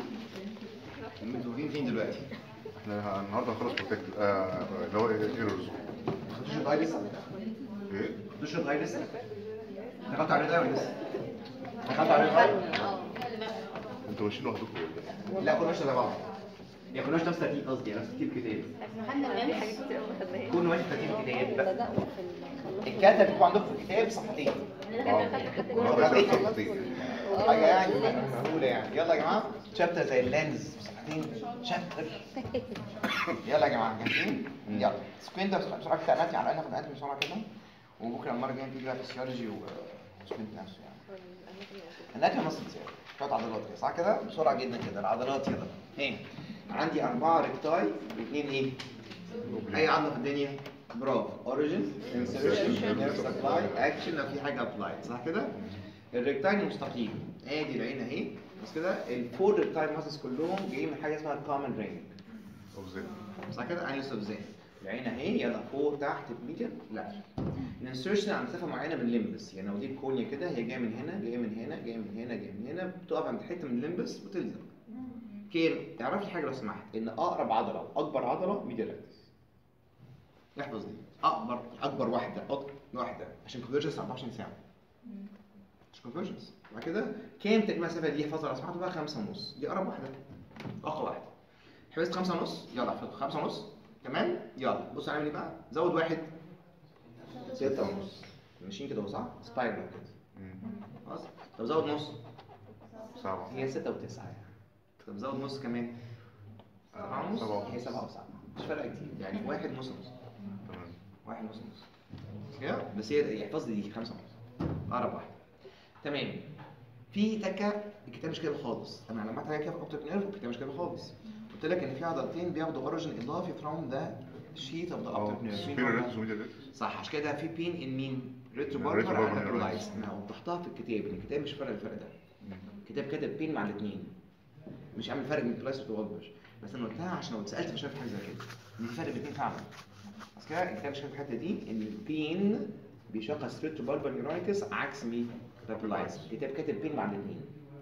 انتوا فين فين دلوقتي؟ احنا النهارده هنخلص بروتكت آه، اللي هو ايرورز خدوش الغاية لسه؟ ايه؟ خدوش الغاية لسه؟ دخلتوا على الغاية ولا لسه؟ دخلتوا على الغاية؟ انتوا ماشيين لوحدكم ولا ايه؟ لا كل ماشي زي بعض يا كل ماشي نفس ترتيب قصدي نفس ترتيب كتاب احنا خدنا بنعمل حاجات كتير قوي ما خدناهاش كل ماشي ترتيب كتاب بدأنا في ال- الكاتب بيبقى عندكم في الكتاب صفحتين النهارده شويه صفحتين حاجه يعني مهوله يعني يلا يا جماعه شابتر زي اللينز صفحتين شابتر يلا يا جماعه جاهزين يلا سكوينت بسرعه كده اناتي على الاقل ناخد اناتي بسرعه كده وبكره المره الجايه نيجي بقى فيسيولوجي وسكوينت نفسه يعني الناتي نص زياده شويه عضلات كده صح كده بسرعه جدا كده العضلات يلا ايه عندي اربعه ريكتاي واثنين ايه اي عضله في الدنيا برافو اوريجن انسرشن نيرف سبلاي اكشن لو في حاجه ابلايد صح كده الريكتايل مستقيم ادي العين اهي بس كده الفور ريكتايل ماسس كلهم جايين من حاجه اسمها كومن رينج اوف صح كده اينس اوف زين العين اهي يلا فوق تحت ميديم لا الانسرشن على مسافه معينه من الليمبس يعني لو دي كونيا كده هي جايه من هنا جايه من هنا جايه من هنا جايه من هنا بتقف عند حته من الليمبس وتلزق كيم تعرفي حاجه لو سمحت ان اقرب عضله واكبر عضله ميديال ريكتس احفظ دي اكبر اكبر واحده اكبر واحده عشان كونفرجنس 24 ساعه مش كونفرجنس بعد كده كام تجمع المسافه دي احفظها لو سمحت بقى خمسة ونص دي اقرب واحده اقوى واحده حفظت خمسة ونص يلا احفظ خمسة ونص تمام يلا بص هنعمل ايه بقى زود واحد ستة ونص ماشيين كده اهو صح سبايرال كده خلاص طب زود نص سبعة هي ستة وتسعة يعني طب زود نص كمان سبعة ونص سبعة. هي سبعة وسبعة مش فارقة كتير يعني واحد نص نص تمام واحد نص نص كده بس هي يحفظ لي دي خمسة ونص أقرب واحد تمام في تكة الكتاب مش كده خالص أنا علمت عليها كده في أوبتيك نيرف الكتاب مش كده خالص قلت لك إن في عضلتين بياخدوا أوريجين إضافي فروم ذا شيت أوف ذا اه أوبتيك نيرف سبيرال ريتس وميديال ريتس صح عشان كده في بين ان مين ريترو Retrobarbal باربر neuritis. لايز انا وضحتها في الكتاب ان الكتاب مش فارق الفرق ده الكتاب كاتب بين مع الاثنين مش عامل فرق بين بلايس وباربر بس انا قلتها عشان لو اتسالت مش عارف حاجه زي كده ان في فرق بين الاثنين فعلا بس كده الكتاب مش في الحته دي ان البين بيشخص ريترو باربر نيورايتس عكس مين رابلايز الكتاب كاتب بين مع الاثنين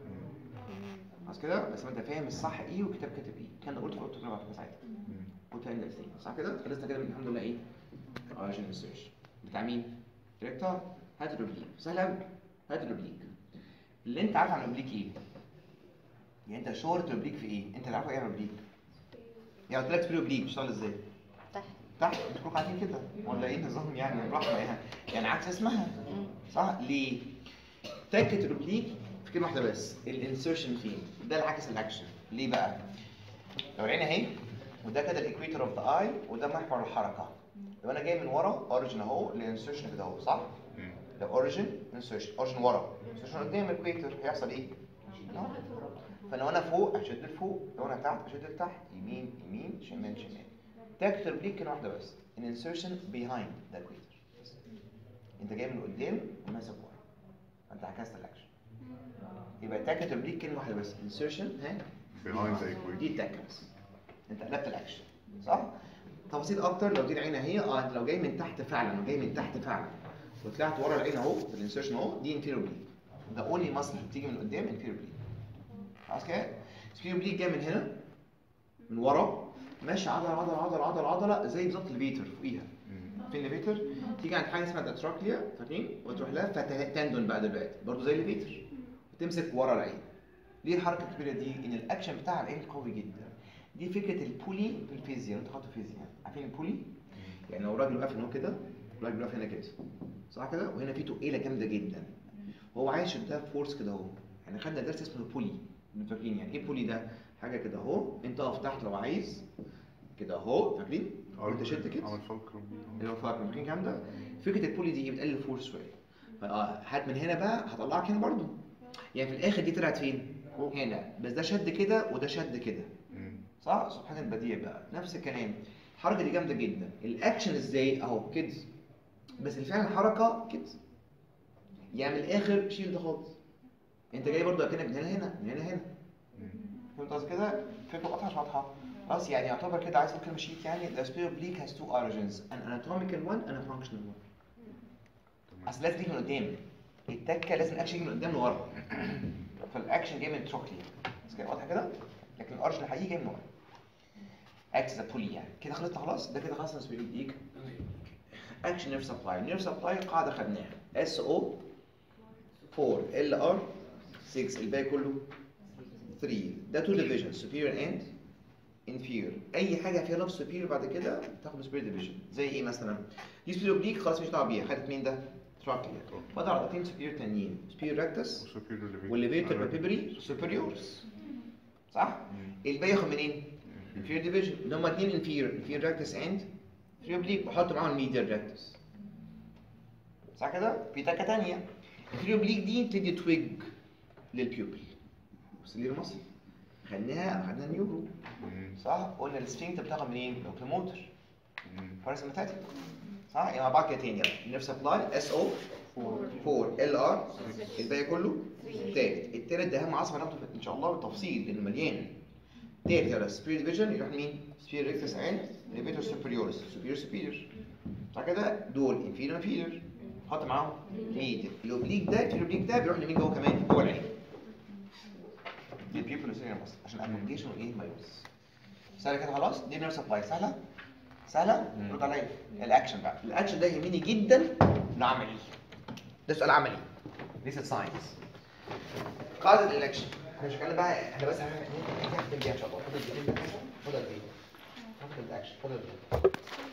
بس كده بس ما انت فاهم الصح ايه والكتاب كاتب ايه كان قلت في قلت في ساعتها قلت لك الاثنين صح كده خلصنا كده الحمد لله ايه اوريجن ريسيرش بتاع مين ديريكتور هات الاوبليك سهل قوي هات الاوبليك اللي انت عارف عن الاوبليك ايه يعني انت شهرة الاوبليك في ايه انت اللي عارف ايه عن الاوبليك يعني قلت لك في الاوبليك بيشتغل ازاي تحت تحت انتوا كلكم عارفين كده ولا ايه النظام يعني الرحمه يعني يعني عكس اسمها صح ليه تكة الاوبليك في كلمه واحده بس الانسرشن فين ده العكس الاكشن ليه بقى لو العين اهي وده كده الايكويتر اوف ذا اي وده محور الحركه لو انا جاي من ورا اوريجن اهو الانسرشن كده اهو صح ده اوريجن انسرشن اوريجن ورا انسرشن قدام الايكويتر هيحصل ايه أهو. فانا وانا فوق اشد لفوق لو انا تحت اشد لتحت يمين يمين شمال شمال تاكت الاوبليك كلمه واحده بس الانسرشن بيهايند ذا ايكويتر انت جاي من قدام وماسك ورا فانت عكست الاكشن يبقى تاكت الاوبليك كلمه واحده بس انسرشن ها behind the equation دي التاكت بس انت قلبت الاكشن صح تفاصيل اكتر لو دي العين اهي اه انت لو جاي من تحت فعلا لو جاي من تحت فعلا وطلعت ورا العين اهو في الانسرشن اهو دي انفيريور بليك ده اونلي ماسل بتيجي من قدام انفيريور بليك خلاص كده انفيريور بليك جاي من هنا من ورا ماشي عضله عضله عضله عضله عضله زي بالظبط الليفيتر فوقيها فين الليفيتر تيجي عند حاجه اسمها الاتراكليا فاكرين وتروح لها فتندون بقى دلوقتي برضه زي الليفيتر وتمسك ورا العين ليه الحركه الكبيره دي ان الاكشن بتاع العين قوي جدا دي فكره البولي في الفيزياء انتوا خدتوا فيزياء عارفين البولي يعني لو راجل واقف هنا كده راجل واقف هنا كده صح كده وهنا في تقيله جامده جدا وهو عايش ده فورس كده اهو احنا خدنا درس اسمه البولي انتوا فاكرين يعني ايه بولي ده حاجه كده اهو انت اقف تحت لو عايز كده اهو فاكرين وانت شلت كده عمل فولكروم اللي هو فاكر فاكرين الكلام ده فكره البولي دي بتقلل الفورس شويه فاه هات من هنا بقى هطلعك هنا برضو يعني في الاخر دي طلعت فين هنا بس ده شد كده وده شد كده مم. صح سبحان البديع بقى نفس الكلام الحركه دي جامده جدا الاكشن ازاي اهو كده بس الفعل الحركه كده يعني من الاخر شيل ده خالص انت جاي برضو اكنك من هنا هنا من هنا هنا مم. فهمت قصدي كده فكره واضحه مش واضحه خلاص يعني يعتبر كده عايز اقول كلمه شيت يعني the spirit oblique has two origins an anatomical one and a functional one اصل لازم يجي من قدام التكه لازم الاكشن يجي من قدام لورا فالاكشن جاي من تروكلي بس كده واضحه كده لكن الارجن الحقيقي جاي من ورا اكس ذا بولي يعني كده خلصنا خلاص ده كده خلاص السبيريت ايك اكشن نيرف سبلاي نيرف سبلاي قاعده خدناها اس او 4 ال ار 6 الباقي كله 3 ده تو ديفيجن superior and inferior اي حاجه فيها لفظ superior بعد كده تاخد superior division زي ايه مثلا دي superior oblique خلاص مش دعوه بيها خدت مين ده تراكليا فاضل عضلتين superior تانيين superior rectus وسوبيريور ليفيتور والليفيتور بالبيبري superiors صح الباقي ياخد منين inferior division اللي هم اتنين inferior inferior rectus and inferior oblique بحط معاهم medial rectus صح كده في تكه تانيه inferior oblique دي بتدي تويج للبيوبل بس ليه المصري خدناها خدنا نيورو صح قلنا السفنكتر بتاخد منين لوكوموتر باراسمباتيك صح يبقى مع بعض كده تاني يلا نيرف سبلاي اس او 4 ال ار الباقي كله تالت التالت ده اهم عصب هناخده ان شاء الله بالتفصيل لانه مليان تالت يلا سبير ديفيجن يروح مين سبير ريكتس اند ليفيتور سوبريورس سوبير سوبير صح كده دول انفيريور انفيريور حط معاهم ميديا الاوبليك ده الاوبليك ده بيروح لمين جوه كمان جوه العين دي البيبل اللي بس عشان اكومديشن وايه مايوس سهله كده خلاص دي نيرف سبلاي سهله سهله رد عليا الاكشن بقى الاكشن ده يهمني جدا انه عملي ده سؤال عملي ليس ساينس قاعده الاكشن احنا مش هنتكلم بقى احنا بس هنختم بيها ان شاء الله خد الدقيقتين ده خد الدقيقتين خد الاكشن خد الدقيقتين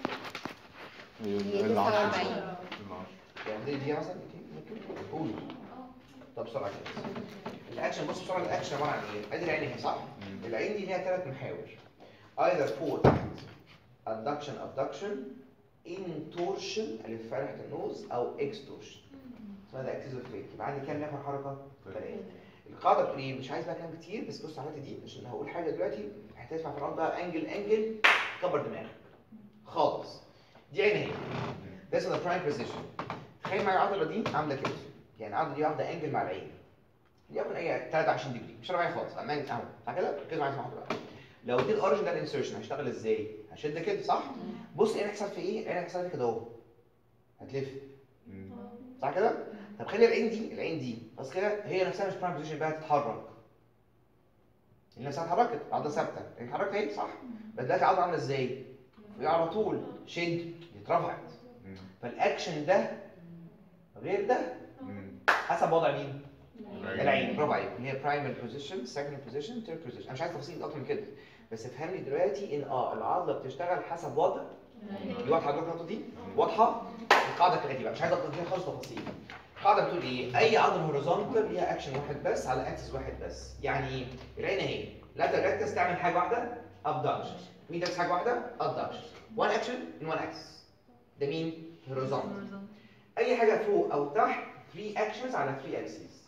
هي 49 يعني دي دي مثلا ممكن قولوا طب بسرعه كده الاكشن بص بسرعه الاكشن عباره عن ايه؟ ادي العين اهي صح؟ العين دي ليها ثلاث محاور either فوق تحت adduction abduction intorsion اللي في فتحه النوز او extorsion اسمها ده اكسيزوفريك يبقى عندي كام نفر حركه؟ ثلاثه القاعده بتقول ايه؟ مش عايز بقى كلام كتير بس بص على الحته دي عشان هقول حاجه دلوقتي هتدفع في الارض بقى انجل انجل كبر دماغك خالص دي عين اهي ده اسمه برايم بوزيشن تخيل معايا العضله دي عامله كده يعني العضله دي واخده انجل مع العين ياخد اي 23 ديجري مش معايا خالص اما اهو صح كده ركزوا معايا اسمعوا بقى لو دي الاوريجن ده الانسرشن هيشتغل ازاي هشد كده صح بص ايه هيحصل في ايه ايه هيحصل في كده اهو هتلف صح كده طب خلي العين دي العين دي بس كده هي نفسها مش برايم بوزيشن بقى تتحرك هي نفسها اتحركت العضله ثابته هي اتحركت اهي صح بس دلوقتي العضله عامله ازاي هي على طول شد اترفعت فالاكشن ده غير ده حسب وضع مين العين برافو عليك اللي هي برايمري بوزيشن سكند بوزيشن ثيرد بوزيشن انا مش عايز تفاصيل اكتر من كده بس افهمني دلوقتي ان اه العضله بتشتغل حسب وضع دي واضحه عندكم النقطه دي واضحه القاعده كالاتي بقى مش عايز اكتر فيها خالص تفاصيل القاعده بتقول ايه اي عضله هوريزونتال ليها اكشن واحد بس على اكسس واحد بس يعني ايه العين اهي لا تركز تعمل حاجه واحده ابدكشن مين تركز حاجه واحده ابدكشن وان اكشن ان وان اكسس ده مين هوريزونتال اي حاجه فوق او تحت 3 اكشنز على 3 اكسس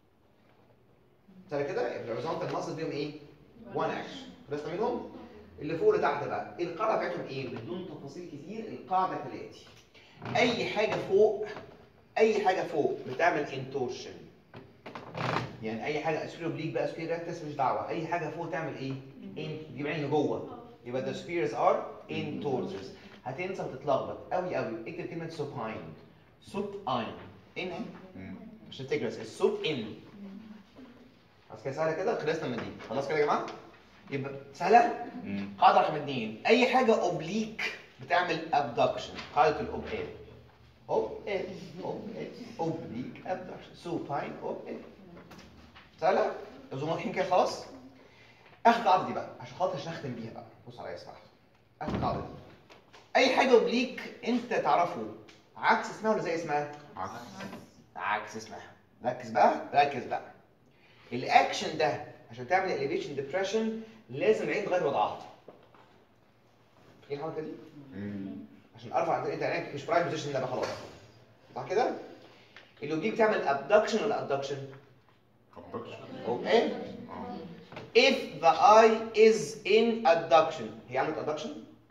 ترى كده الهوريزونتال ماسل بيهم ايه 1 اكشن خلصنا منهم اللي فوق لتحت بقى القاعده بتاعتهم ايه بدون تفاصيل كتير القاعده كالاتي اي حاجه فوق اي حاجه فوق بتعمل انتورشن يعني اي حاجه اسفير اوبليك بقى اسفير ريكتس مش دعوه اي حاجه فوق تعمل ايه ان دي بعين جوه يبقى the spheres are intorsers هتنسى وتتلخبط قوي قوي اكتب كلمه supine supine ان عشان تفتكر بس السوب ان خلاص كده سهله كده خلصنا من دي خلاص كده يا جماعه يبقى سهله قاعده رقم اثنين اي حاجه اوبليك بتعمل ابدكشن قاعده الاوب ال اوب ال اوب ال اوبليك ابدكشن سوباين اوب ال سهله اظن واضحين كده خلاص اخر قاعده دي بقى عشان خاطر عشان اختم بيها بقى بص عليا اسمع اخر قاعده دي اي حاجه اوبليك انت تعرفه عكس اسمها ولا زي اسمها عكس اسمها ركز بقى ركز بقى الاكشن ده عشان تعمل elevation depression لازم العين تغير وضعها فاكرين الحركه دي مم. عشان ارفع انت عينك مش برايم بوزيشن ده بقى خلاص صح كده الاوبليك بتعمل abduction ولا abduction خبطكش اوكي اه if the eye is in abduction هي عملت abduction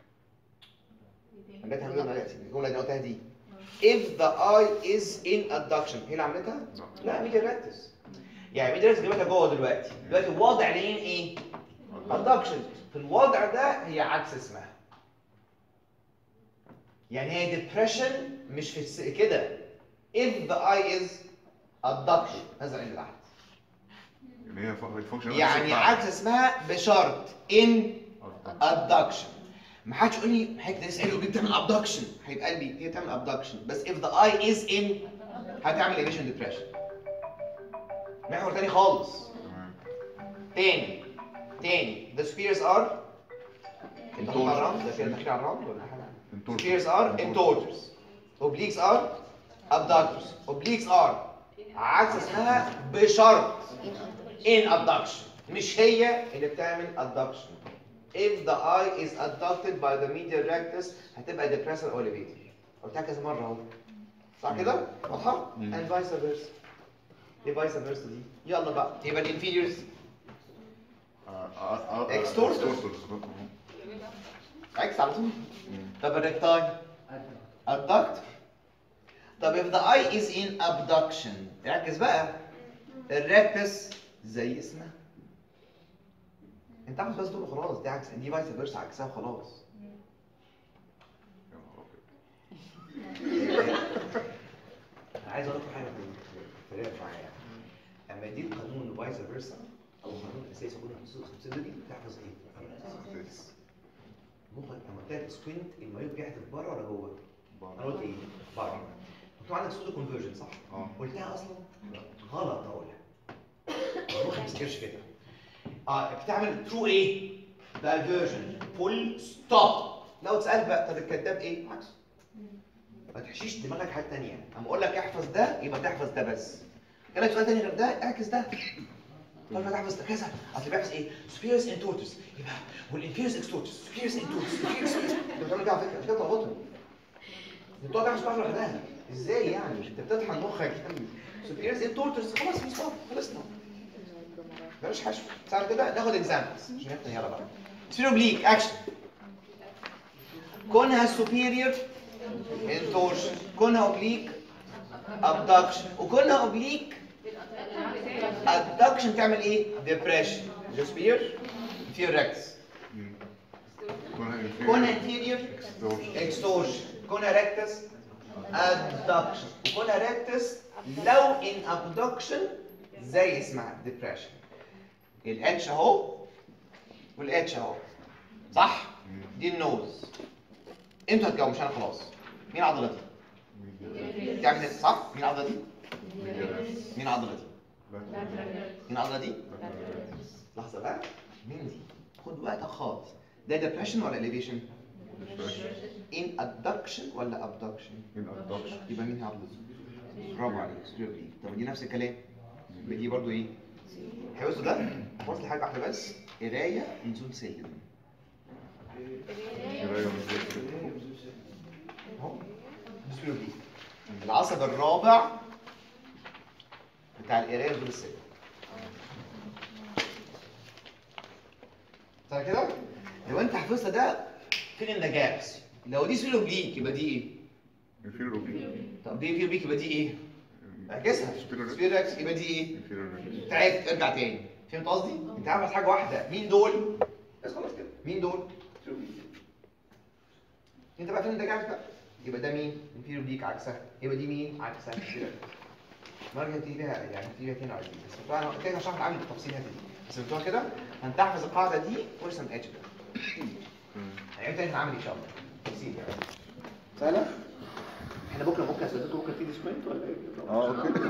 عملتها من دلوقتي الجمله اللي قلتها دي if the eye is in abduction هي اللي عملتها لا ميديا ريكتس يعني ميديا ريكتس دلوقتي جوه دلوقتي دلوقتي وضع العين ايه abduction في الوضع ده هي عكس اسمها يعني هي depression مش في الس... كده if the eye is abduction هذا اللي تحت يعني هي الفانكشن يعني عكس اسمها بشرط in abduction ما حدش يقول لي حضرتك لسه قايل بتعمل abduction هيبقى قلبي هي بتعمل abduction بس if the eye is in هتعمل elevation depression محور تاني خالص تمام تاني تاني the spheres are انت حاطط على الرمل ده كده داخل على الرمل ولا حاجه انتورشن. spheres are intorters obliques are abductors obliques are عكس اسمها بشرط in abduction مش هي اللي بتعمل abduction if the eye is abducted by the medial rectus هتبقى depressor or elevator قلتها كذا مره اهو صح كده؟ واضحه؟ مم. and vice versa ايه vice versa دي؟ يلا بقى يبقى الانفيريورز Extorters. عكس على طول طب الريكتاي abduct طب if the eye is in abduction ركز بقى الريكتس زي اسمها انت عارف بس دول خلاص دي عكس دي فايس فيرسا عكسها خلاص انا عايز اقول لكم حاجه في الرياضه معايا اما يديك قانون فايس فيرسا او قانون اساسي كل سبسيدري بتحفظ ايه؟ مخك لما بتعمل سكوينت المريض بيحدف بره ولا جوه؟ انا قلت ايه؟ بره انتوا عندك سودو كونفرجن صح؟ اه قلتها اصلا غلط اقولها المخ ما بيفتكرش كده اه بتعمل ترو ايه؟ دايفرجن فول ستوب لو اتسال بقى طب الكذاب ايه؟ عكسه ما تحشيش دماغك حاجه ثانيه اما اقول لك احفظ ده يبقى تحفظ ده بس جالك سؤال تاني غير ده اعكس ده طب ما تحفظ ده كذا اصل بيحفظ ايه؟ سبيرس انتورتس يبقى والانفيرس اكستورتس سبيرس انتورتس انت بتعمل كده على فكره مش كده تلخبطهم بتقعد تعمل صباح لوحدها ازاي يعني مش انت بتطحن مخك سبيرس انتورتس خلاص مش صعب خلصنا بلاش حشو تعال كده ناخد اكزامبلز عشان نفتح يلا بقى سبيروبليك اكشن كونها سوبيريور انتورشن كونها اوبليك ابدكشن وكونها اوبليك ابدكشن تعمل ايه؟ ديبريشن جوسبير فير ريكس كونها انفيريور اكستورشن كونها ريكتس ادكشن وكونها ريكتس لو ان ابدكشن زي اسمها ديبريشن الاتش اهو والاتش اهو صح دي النوز انتوا هتجاوبوا مش انا خلاص مين عضلتي تعمل صح مين عضلتي مين عضلتي مين عضلتي لحظه بقى مين دي خد وقتك خالص ده ديبريشن ولا elevation ان ادكشن ولا ابدكشن يبقى مين عضلتي برافو عليك سبيرلي طب دي نفس الكلام يبقى دي برضو ايه حفظوا ده حفظ لي حاجه واحده بس قرايه نزول سلم اهو سبيرلي العصب الرابع بتاع القرايه نزول السلم صح كده لو انت حفظت ده فين ذا جابس لو دي سيلو بليك يبقى دي ايه طب دي فيلو بليك يبقى دي ايه اعكسها سبيركس يبقى دي ايه تعبت ارجع تاني فهمت قصدي انت عارف حاجه واحده مين دول بس خلاص كده مين دول انت بقى فين ده جابس بقى يبقى ده مين الفيلو بليك عكسها يبقى دي مين عكسها مرة تيجي فيها يعني تيجي فيها عايزين بس طبعا انا كده هشرح العمل بالتفصيل هذه بس فهمتوها كده هنحفظ القاعده دي وارسم اتش ده هنعمل تاني العمل ان شاء الله تفصيل يعني سهله احنا بكره بكره سددتوا بكره في ديسكوينت ولا ايه اه اوكي